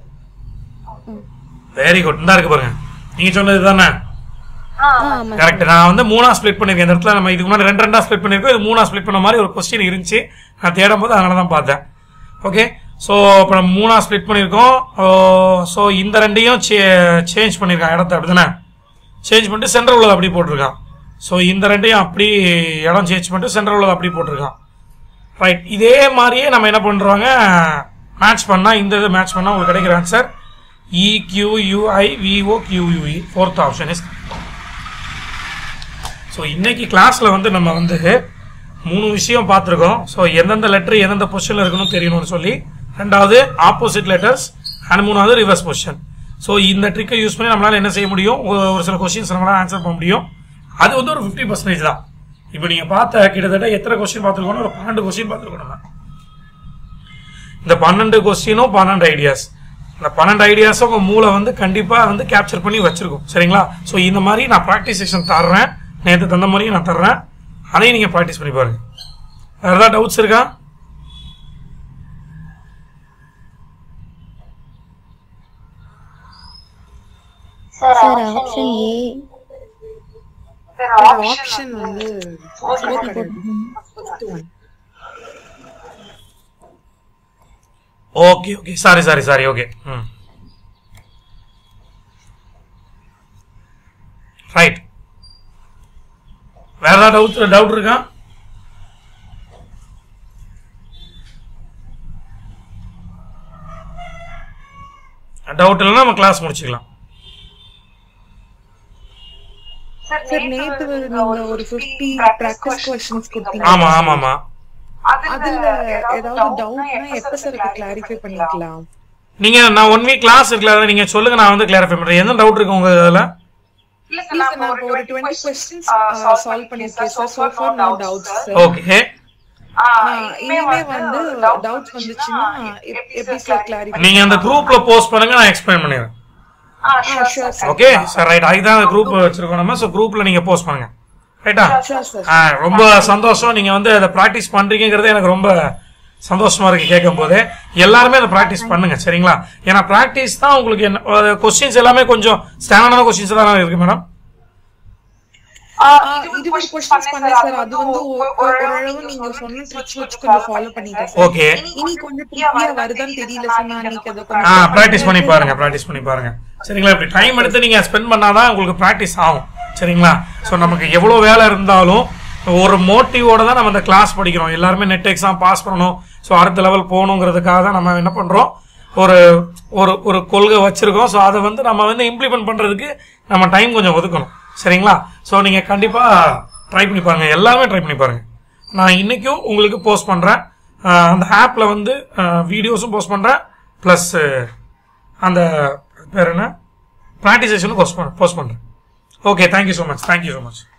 வெரி குட் இந்தா இருக்கு பாருங்க நீங்க சொன்னது தானே ஆ, ஆமா கரெக்ட் நான் வந்து மூணா ஸ்ப்ளிட் பண்ணிருக்கேன் இந்த இடத்துல நம்ம இதுக்கு முன்னாடி ரெண்டு ரெண்டா ஸ்ப்ளிட் பண்ணிருக்கோம் இது மூணா ஸ்ப்ளிட் பண்ண மாதிரி ஒரு கொஸ்டின் இருந்துச்சு நான் தேடும் போது அதனால தான் பார்த்தேன் ஓகே ஸோ இப்போ நம்ம மூணா ஸ்ப்ளிட் பண்ணியிருக்கோம் ஸோ இந்த ரெண்டையும் சேஞ்ச் பண்ணியிருக்கான் இடத்த அப்படிதானே சேஞ்ச் பண்ணிட்டு சென்டர் உள்ளது அப்படி போட்டிருக்கான் ஸோ இந்த ரெண்டையும் அப்படி இடம் சேஞ்ச் பண்ணிட்டு சென்டர் உள்ளது அப்படி போட்டிருக்கான் ரைட் இதே மாதிரியே நம்ம என்ன பண்ணுறாங்க மேட்ச் பண்ணால் இந்த இது மேட்ச் பண்ணால் உங்களுக்கு கிடைக்கிற answer EQUI VO QUE fourth option is so இன்னைக்கு கிளாஸில் வந்து நம்ம வந்து மூணு விஷயம் பார்த்துருக்கோம் ஸோ எந்தெந்த லெட்டர் எந்தெந்த பொசிஷனில் இருக்கணும்னு தெரியணும்னு சொல்லி ரெண்டாவது ஆப்போசிட் லெட்டர்ஸ் அண்ட் மூணாவது ரிவர்ஸ் பொசிஷன் ஸோ இந்த ட்ரிக்கை யூஸ் பண்ணி நம்மளால என்ன செய்ய முடியும் ஒரு ஒரு சில கொஸ்டின்ஸ் நம்மளால ஆன்சர் பண்ண முடியும் அது வந்து ஒரு ஃபிஃப்டி பர்சன்டேஜ் தான் இப்போ நீங்கள் பார்த்த கிட்டத்தட்ட எத்தனை கொஸ்டின் பார்த்துருக்கோம் ஒரு பன்னெண்டு கொஸ்டின் பார்த்துருக்கோம் நம்ம இந்த பன்னெண்டு கொஸ்டினும் பன்னெண்டு ஐடியாஸ் இந்த பன்னெண்டு ஐடியாஸும் உங்கள் மூளை வந்து கண்டிப்பாக வந்து கேப்சர் பண்ணி வச்சிருக்கும் சரிங்களா ஸோ இந்த மாதிரி நான் ப்ராக்டிஸ் செஷன் தர்றேன் நேற்று தந்த மாதிரியும் நான் தர்றேன் அதையும் நீங்கள் ப்ராக்டிஸ் பண்ணி பாருங்க வேறு ஏதாவது டவுட்ஸ் இருக்கா sir sir option A option வந்து fourth கிடையாது. Fifth one. Okay okay sorry sorry sorry okay hmm right வேற ஏதாவது டவுட் டவுட் இருக்கா டவுட் இல்லைன்னா நம்ம கிளாஸ் முடிச்சுக்கலாம் சார் நேத்து நீங்க ஒரு 50 பிராக்டிஸ் கொஸ்டின்ஸ் கொடுத்தீங்க ஆமா ஆமா ஆமா அதுல ஏதாவது டவுட்னா எப்ப சார் அதை கிளாரிஃபை பண்ணிக்கலாம் நீங்க நான் ஒன் வீக் கிளாஸ் இருக்குல்ல நீங்க சொல்லுங்க நான் வந்து கிளாரிஃபை பண்றேன் எந்த டவுட் இருக்கு உங்க இதுல இல்ல சார் நான் இப்போ ஒரு 20 கொஸ்டின்ஸ் சால்வ் பண்ணிருக்கேன் sir so far no doubts sir okay இனிமே வந்து டவுட்ஸ் வந்துச்சுன்னா எப்- எப்படி சார் கிளாரிஃபை நீங்க அந்த குரூப்ல போஸ்ட் பண்ணுங்க நான் எக்ஸ்பிளைன் பண்ணிடுறேன் sure sir okay sir right அதுதான் குரூப் வச்சிருக்கோம் நம்ம ஸோ குரூப்ல நீங்க போஸ்ட் பண்ணுங்க ரைட்டா ஷூர் சார் ஆ, ரொம்ப சந்தோஷம் நீங்க வந்து அதை ப்ராக்டிஸ் பண்றீங்கிறது எனக்கு ரொம்ப சந்தோஷமா இருக்கு கேட்கும் போது எல்லாருமே அதை ப்ராக்டிஸ் பண்ணுங்க சரிங்களா ஏன்னா ப்ராக்டிஸ் தான் உங்களுக்கு என்ன கொஸ்டின்ஸ் எல்லாமே கொஞ்சம் ஸ்டாண்டர்டான கொஸ்டின்ஸ் தான் இருக்கு மேடம் இது ஒரு கொஸ்டின்ஸ் பண்ணேன் சார் அது வந்து ஒ- ஓரளவு நீங்க சொன்ன ட்ரிக்ஸ் வச்சு கொஞ்சம் ஃபாலோ பண்ணிட்டேன் சார் ஓகே இனி கொஞ்சம் ட்ரிக்கியா வருதான்னு தெரியல சார் நான் அன்னைக்கு அதை ஆ கொஞ்சம் ப்ராக்டிஸ் பண்ணி பாருங்க ப்ராக்டிஸ் பண்ணி பாருங்க சரிங்களா இப்படி டைம் எடுத்து நீங்க ஸ்பெண்ட் பண்ணாதான் உங்களுக்கு ப்ராக்டிஸ் ஆகும் சரிங்களா ஸோ நமக்கு எவ்வளோ வேலை இருந்தாலும் ஒரு மோட்டிவோட தான் நம்ம இந்த கிளாஸ் படிக்கிறோம் எல்லாருமே நெட் எக்ஸாம் பாஸ் பண்ணணும் ஸோ அடுத்த லெவல் போகணுங்கிறதுக்காக தான் நம்ம என்ன பண்றோம் ஒரு ஒரு ஒரு கொள்கை வச்சிருக்கோம் ஸோ அதை வந்து நம்ம வந்து இம்ப்ளிமெண்ட் பண்றதுக்கு நம்ம டைம் கொஞ்சம் ஒதுக்கணும் சரிங்களா ஸோ நீங்க கண்டிப்பா ட்ரை பண்ணி பாருங்க எல்லாமே ட்ரை பண்ணி பாருங்க நான் இன்னைக்கும் உங்களுக்கு போஸ்ட் பண்றேன் அஹ் அந்த ஆப்ல வந்து வீடியோஸும் போஸ்ட் பண்றேன் ப்ளஸ் அந்த பேர் என்ன ப்ராக்டிஸ் செஷனும் போஸ்ட் போஸ்ட் பண்றேன் okay thank you so much thank you so much